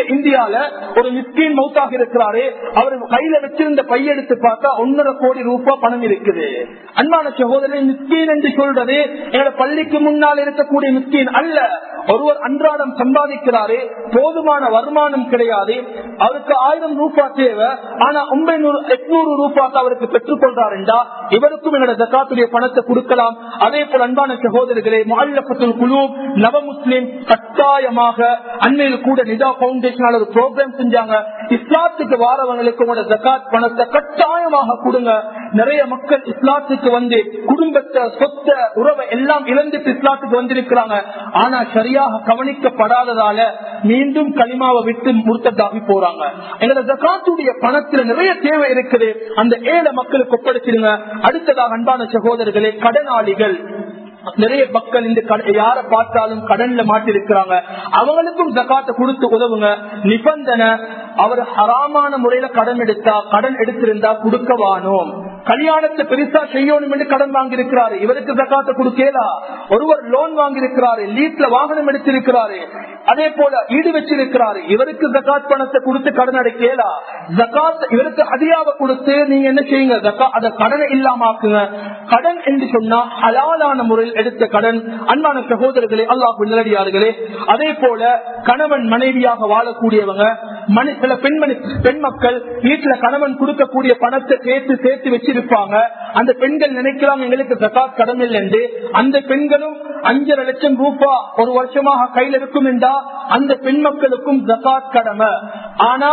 இந்தியால ஒரு மிஸ்கின் மௌத்தாக இருக்கிறாரு அவர் கையில வச்சிருந்த பையெடுத்து பார்த்தா ஒன்னரை கோடி ரூபாய் பணம் இருக்குது அன்பான சகோதரன் மிஸ்கின் என்று சொல்றது எங்களோட பள்ளிக்கு முன்னால் இருக்கக்கூடிய மிஸ்கின் அல்ல ஒருவர் அன்றாடம் சம்பாதிக்கிறாரு போதுமான வருமானம் கிடையாது அவருக்கு ஆயிரம் ரூபாய் தேவை ஆனா ஒன்பது எட்நூறு ரூபாய்க்கு அவருக்கு பெற்றுக் கொள்றாருண்டா இவருக்கும் எங்களோட ஜக்காத்துடைய பணத்தை கொடுக்கலாம் அதே போல அன்பான சகோதரர்களே மாநிலப்பத்தில் குழு நவ முஸ்லிம் கட்டாயமாக அண்மையில் கூட நிதா பவுண்டேஷன் ஒரு ப்ரோக்ராம் செஞ்சாங்க இஸ்லாத்துக்கு வாரவங்களுக்கு உங்களோட ஜக்காத் பணத்தை கட்டாயமாக கொடுங்க நிறைய மக்கள் இஸ்லாத்துக்கு வந்து குடும்பத்தை சொத்த உறவை எல்லாம் இழந்துட்டு இஸ்லாத்துக்கு வந்திருக்கிறாங்க ஆனா சரியாக கவனிக்கப்படாததால மீண்டும் களிமாவை விட்டு முர்த்ததாகி போறாங்க எங்களோட ஜக்காத்துடைய பணத்துல நிறைய தேவை இருக்குது அந்த ஏழை மக்களுக்கு ஒப்படைச்சிருங்க அடுத்ததாக அன்பான சகோதரர்களே கடனாளிகள் நிறைய மக்கள் இந்த யார பார்த்தாலும் கடன்ல மாட்டிருக்கிறாங்க அவங்களுக்கும் ஜக்காத்தை கொடுத்து உதவுங்க நிபந்தனை அவர் ஹராமான முறையில கடன் எடுத்தா கடன் எடுத்திருந்தா கொடுக்கவானோம் கல்யாணத்தை பெருசா செய்யணும் என்று கடன் வாங்கியிருக்கிறாரு இவருக்கு ஜக்காத்தை கொடுக்கலா ஒருவர் லோன் வாங்கியிருக்கிறாரு லீட்ல வாகனம் எடுத்திருக்கிறாரு அதே போல ஈடு வச்சிருக்கிறாரு இவருக்கு ஜக்காத் பணத்தை கொடுத்து கடன் அடைக்கலா ஜக்காத் இவருக்கு அதிகாவை கொடுத்து நீங்க என்ன செய்யுங்க ஜக்கா அதை கடனை இல்லாமக்குங்க கடன் என்று சொன்னா ஹலாலான முறையில் எடுத்த கடன் அன்பான சகோதரர்களே அல்லாஹ் நிலடியார்களே அதே போல கணவன் மனைவியாக வாழக்கூடியவங்க மனி சில பெண்மணி பெண் மக்கள் வீட்டுல கணவன் கொடுக்கக்கூடிய பணத்தை சேர்த்து சேர்த்து வச்சிருப்பாங்க அந்த பெண்கள் நினைக்கிறாங்க எங்களுக்கு ஜக்காத் கடமை என்று அந்த பெண்களும் அஞ்சரை லட்சம் ரூபாய் ஒரு வருஷமாக கையில் இருக்கும் என்றா அந்த பெண் மக்களுக்கும் ஜக்காத் கடமை ஆனா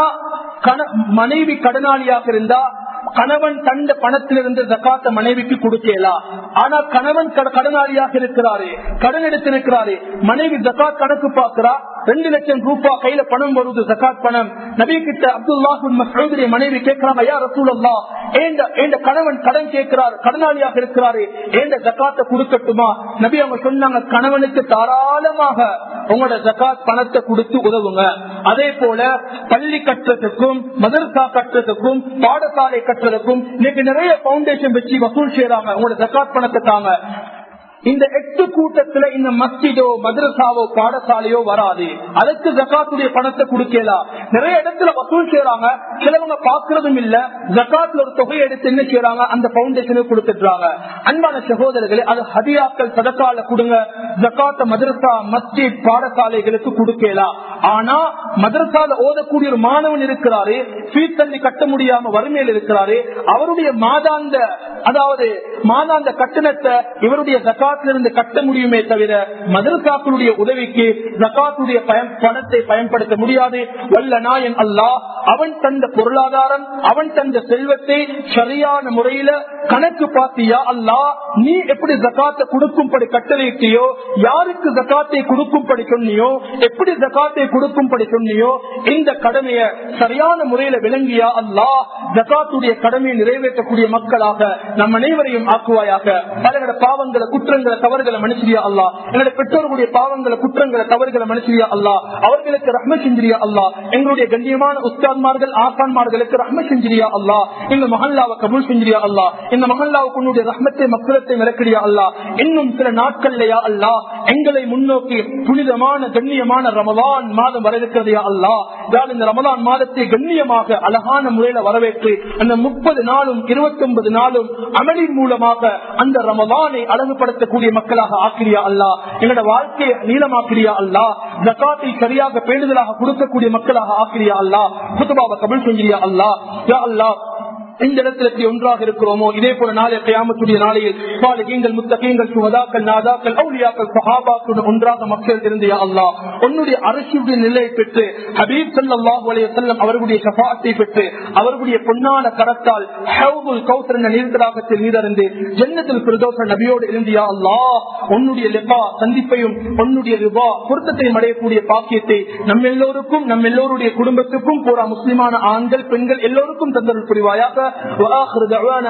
மனைவி கடனாளியாக இருந்தா கணவன் தந்த பணத்திலிருந்து ஜக்காத்த மனைவிக்கு கொடுக்கலாம் ஆனா கணவன் கடனாளியாக இருக்கிறாரு கடன் எடுத்திருக்கிறாரு மனைவி ஜக்காத் கணக்கு பார்க்கிறா ரெண்டு லட்சம் ரூபாய் கையில பணம் வருது ஜக்காத் பணம் நபி கிட்ட அப்துல்லாஹுடைய மனைவி கேட்கிறாங்க ஐயா ரசூலல்லா ஏண்ட கணவன் கடன் கேட்கிறார் கடனாளியாக இருக்கிறாரு ஏண்ட ஜக்காத்தை கொடுக்கட்டுமா நபி அவங்க சொன்னாங்க கணவனுக்கு தாராளமாக உங்களோட ஜக்காத் பணத்தை கொடுத்து உதவுங்க அதே போல பள்ளி கட்டுறதுக்கும் மதர்சா கட்டுறதுக்கும் பாடசாலை கட்டுறதுக்கும் இன்னைக்கு நிறைய பவுண்டேஷன் வச்சு வசூல் செய்யறாங்க உங்களோட ஜக்காத் பணத்தை தாங்க இந்த எட்டு கூட்டத்துல இந்த மஸ்ஜிதோ மதரசாவோ பாடசாலையோ வராது அதுக்கு ஜக்காத்துடைய பணத்தை கொடுக்கலாம் நிறைய இடத்துல வசூல் செய்யறாங்க சிலவங்க பாக்குறதும் இல்ல ஜக்காத்ல ஒரு தொகையை எடுத்து என்ன செய்யறாங்க அந்த பவுண்டேஷனுக்கு கொடுத்துடுறாங்க அன்பான சகோதரர்களே அது ஹதியாக்கள் சதக்கால கொடுங்க ஜக்காத்த மதரசா மஸ்ஜித் பாடசாலைகளுக்கு கொடுக்கலாம் ஆனா மதரசால ஓதக்கூடிய ஒரு மாணவன் இருக்கிறாரு ஃபீஸ் தள்ளி கட்ட முடியாம வறுமையில் இருக்கிறாரு அவருடைய மாதாந்த அதாவது மாதாந்த கட்டணத்தை இவருடைய ஜக்காத்திலிருந்து கட்ட முடியுமே தவிர மதரசாக்களுடைய உதவிக்கு ஜக்காத்துடைய பணத்தை பயன்படுத்த முடியாது வல்ல நாயன் அல்லாஹ் அவன் தந்த பொருளாதாரம் அவன் தந்த செல்வத்தை சரியான முறையில கணக்கு பார்த்தியா அல்லாஹ் நீ எப்படி ஜக்காத்தை கொடுக்கும்படி கட்டளையிட்டியோ யாருக்கு ஜக்காத்தை கொடுக்கும்படி சொன்னியோ எப்படி ஜக்காத்தை கொடுக்கும்படி சொன்னியோ இந்த கடமையை சரியான முறையில விளங்கியா அல்லாஹ் ஜக்காத்துடைய கடமையை நிறைவேற்றக்கூடிய மக்களாக நம் அனைவரையும் ஆக்குவாயாக பலகட பாவங்களை குற்றங்களை தவறுகளை மனுஷியா அல்லா எங்களுடைய பெற்றோர்களுடைய பாவங்களை குற்றங்களை தவறுகளை மனுஷியா அல்லா அவர்களுக்கு ரஹ்ம செஞ்சிரியா அல்லா எங்களுடைய கண்ணியமான உஸ்தான்மார்கள் ஆசான்மார்களுக்கு ரஹ்ம செஞ்சிரியா அல்லா இந்த மஹல்லாவை கபூல் செஞ்சிரியா அல்லா இந்த மஹல்லாவுக்கு உன்னுடைய ரஹ்மத்தை மக்களத்தை விளக்கடியா அல்லா இன்னும் சில நாட்கள்லயா அல்லா எங்களை முன்னோக்கி புனிதமான கண்ணியமான ரமலான் மாதம் வர இருக்கிறதையா அல்லா யார் இந்த ரமலான் மாதத்தை கண்ணியமாக அழகான முறையில வரவேற்று அந்த முப்பது நாளும் இருபத்தி ஒன்பது நாளும் அமலின் மூலமாக அந்த ரமலானை அழகுபடுத்தக்கூடிய மக்களாக ஆக்கிரியா அல்லா எங்களோட வாழ்க்கையை நீளமாக்கிரியா அல்லா ஜக்காத்தை சரியாக பேணுதலாக கொடுக்கக்கூடிய மக்களாக ஆக்கிரியா அல்லா குத்துபாவை கபில் செஞ்சிரியா அல்லா யா அல்லா எந்த இடத்துல எப்படி ஒன்றாக இருக்கிறோமோ இதே போல நாளை கயாமத்துடைய நாளையில் பாலகீங்கள் முத்தகீங்கள் சுகதாக்கள் நாதாக்கள் அவுலியாக்கள் சஹாபாக்களுடன் ஒன்றாக மக்கள் இருந்தியா அல்லா உன்னுடைய அரசுடைய நிலையை பெற்று ஹபீப் சல்லாஹூ அலைய செல்லம் அவர்களுடைய சபாத்தை பெற்று அவர்களுடைய பொன்னான கரத்தால் ஹவுல் கௌசர் என்ற நீர்த்தடாகத்தில் நீரறிந்து ஜன்னத்தில் பிரதோஷ நபியோடு இருந்தியா அல்லா உன்னுடைய லெபா சந்திப்பையும் உன்னுடைய ரிபா பொருத்தத்தையும் அடையக்கூடிய பாக்கியத்தை நம்ம எல்லோருக்கும் நம்ம எல்லோருடைய குடும்பத்துக்கும் பூரா முஸ்லிமான ஆண்கள் பெண்கள் எல்லோருக்கும் தந்தல் புரிவாயாக وآخر دعوانا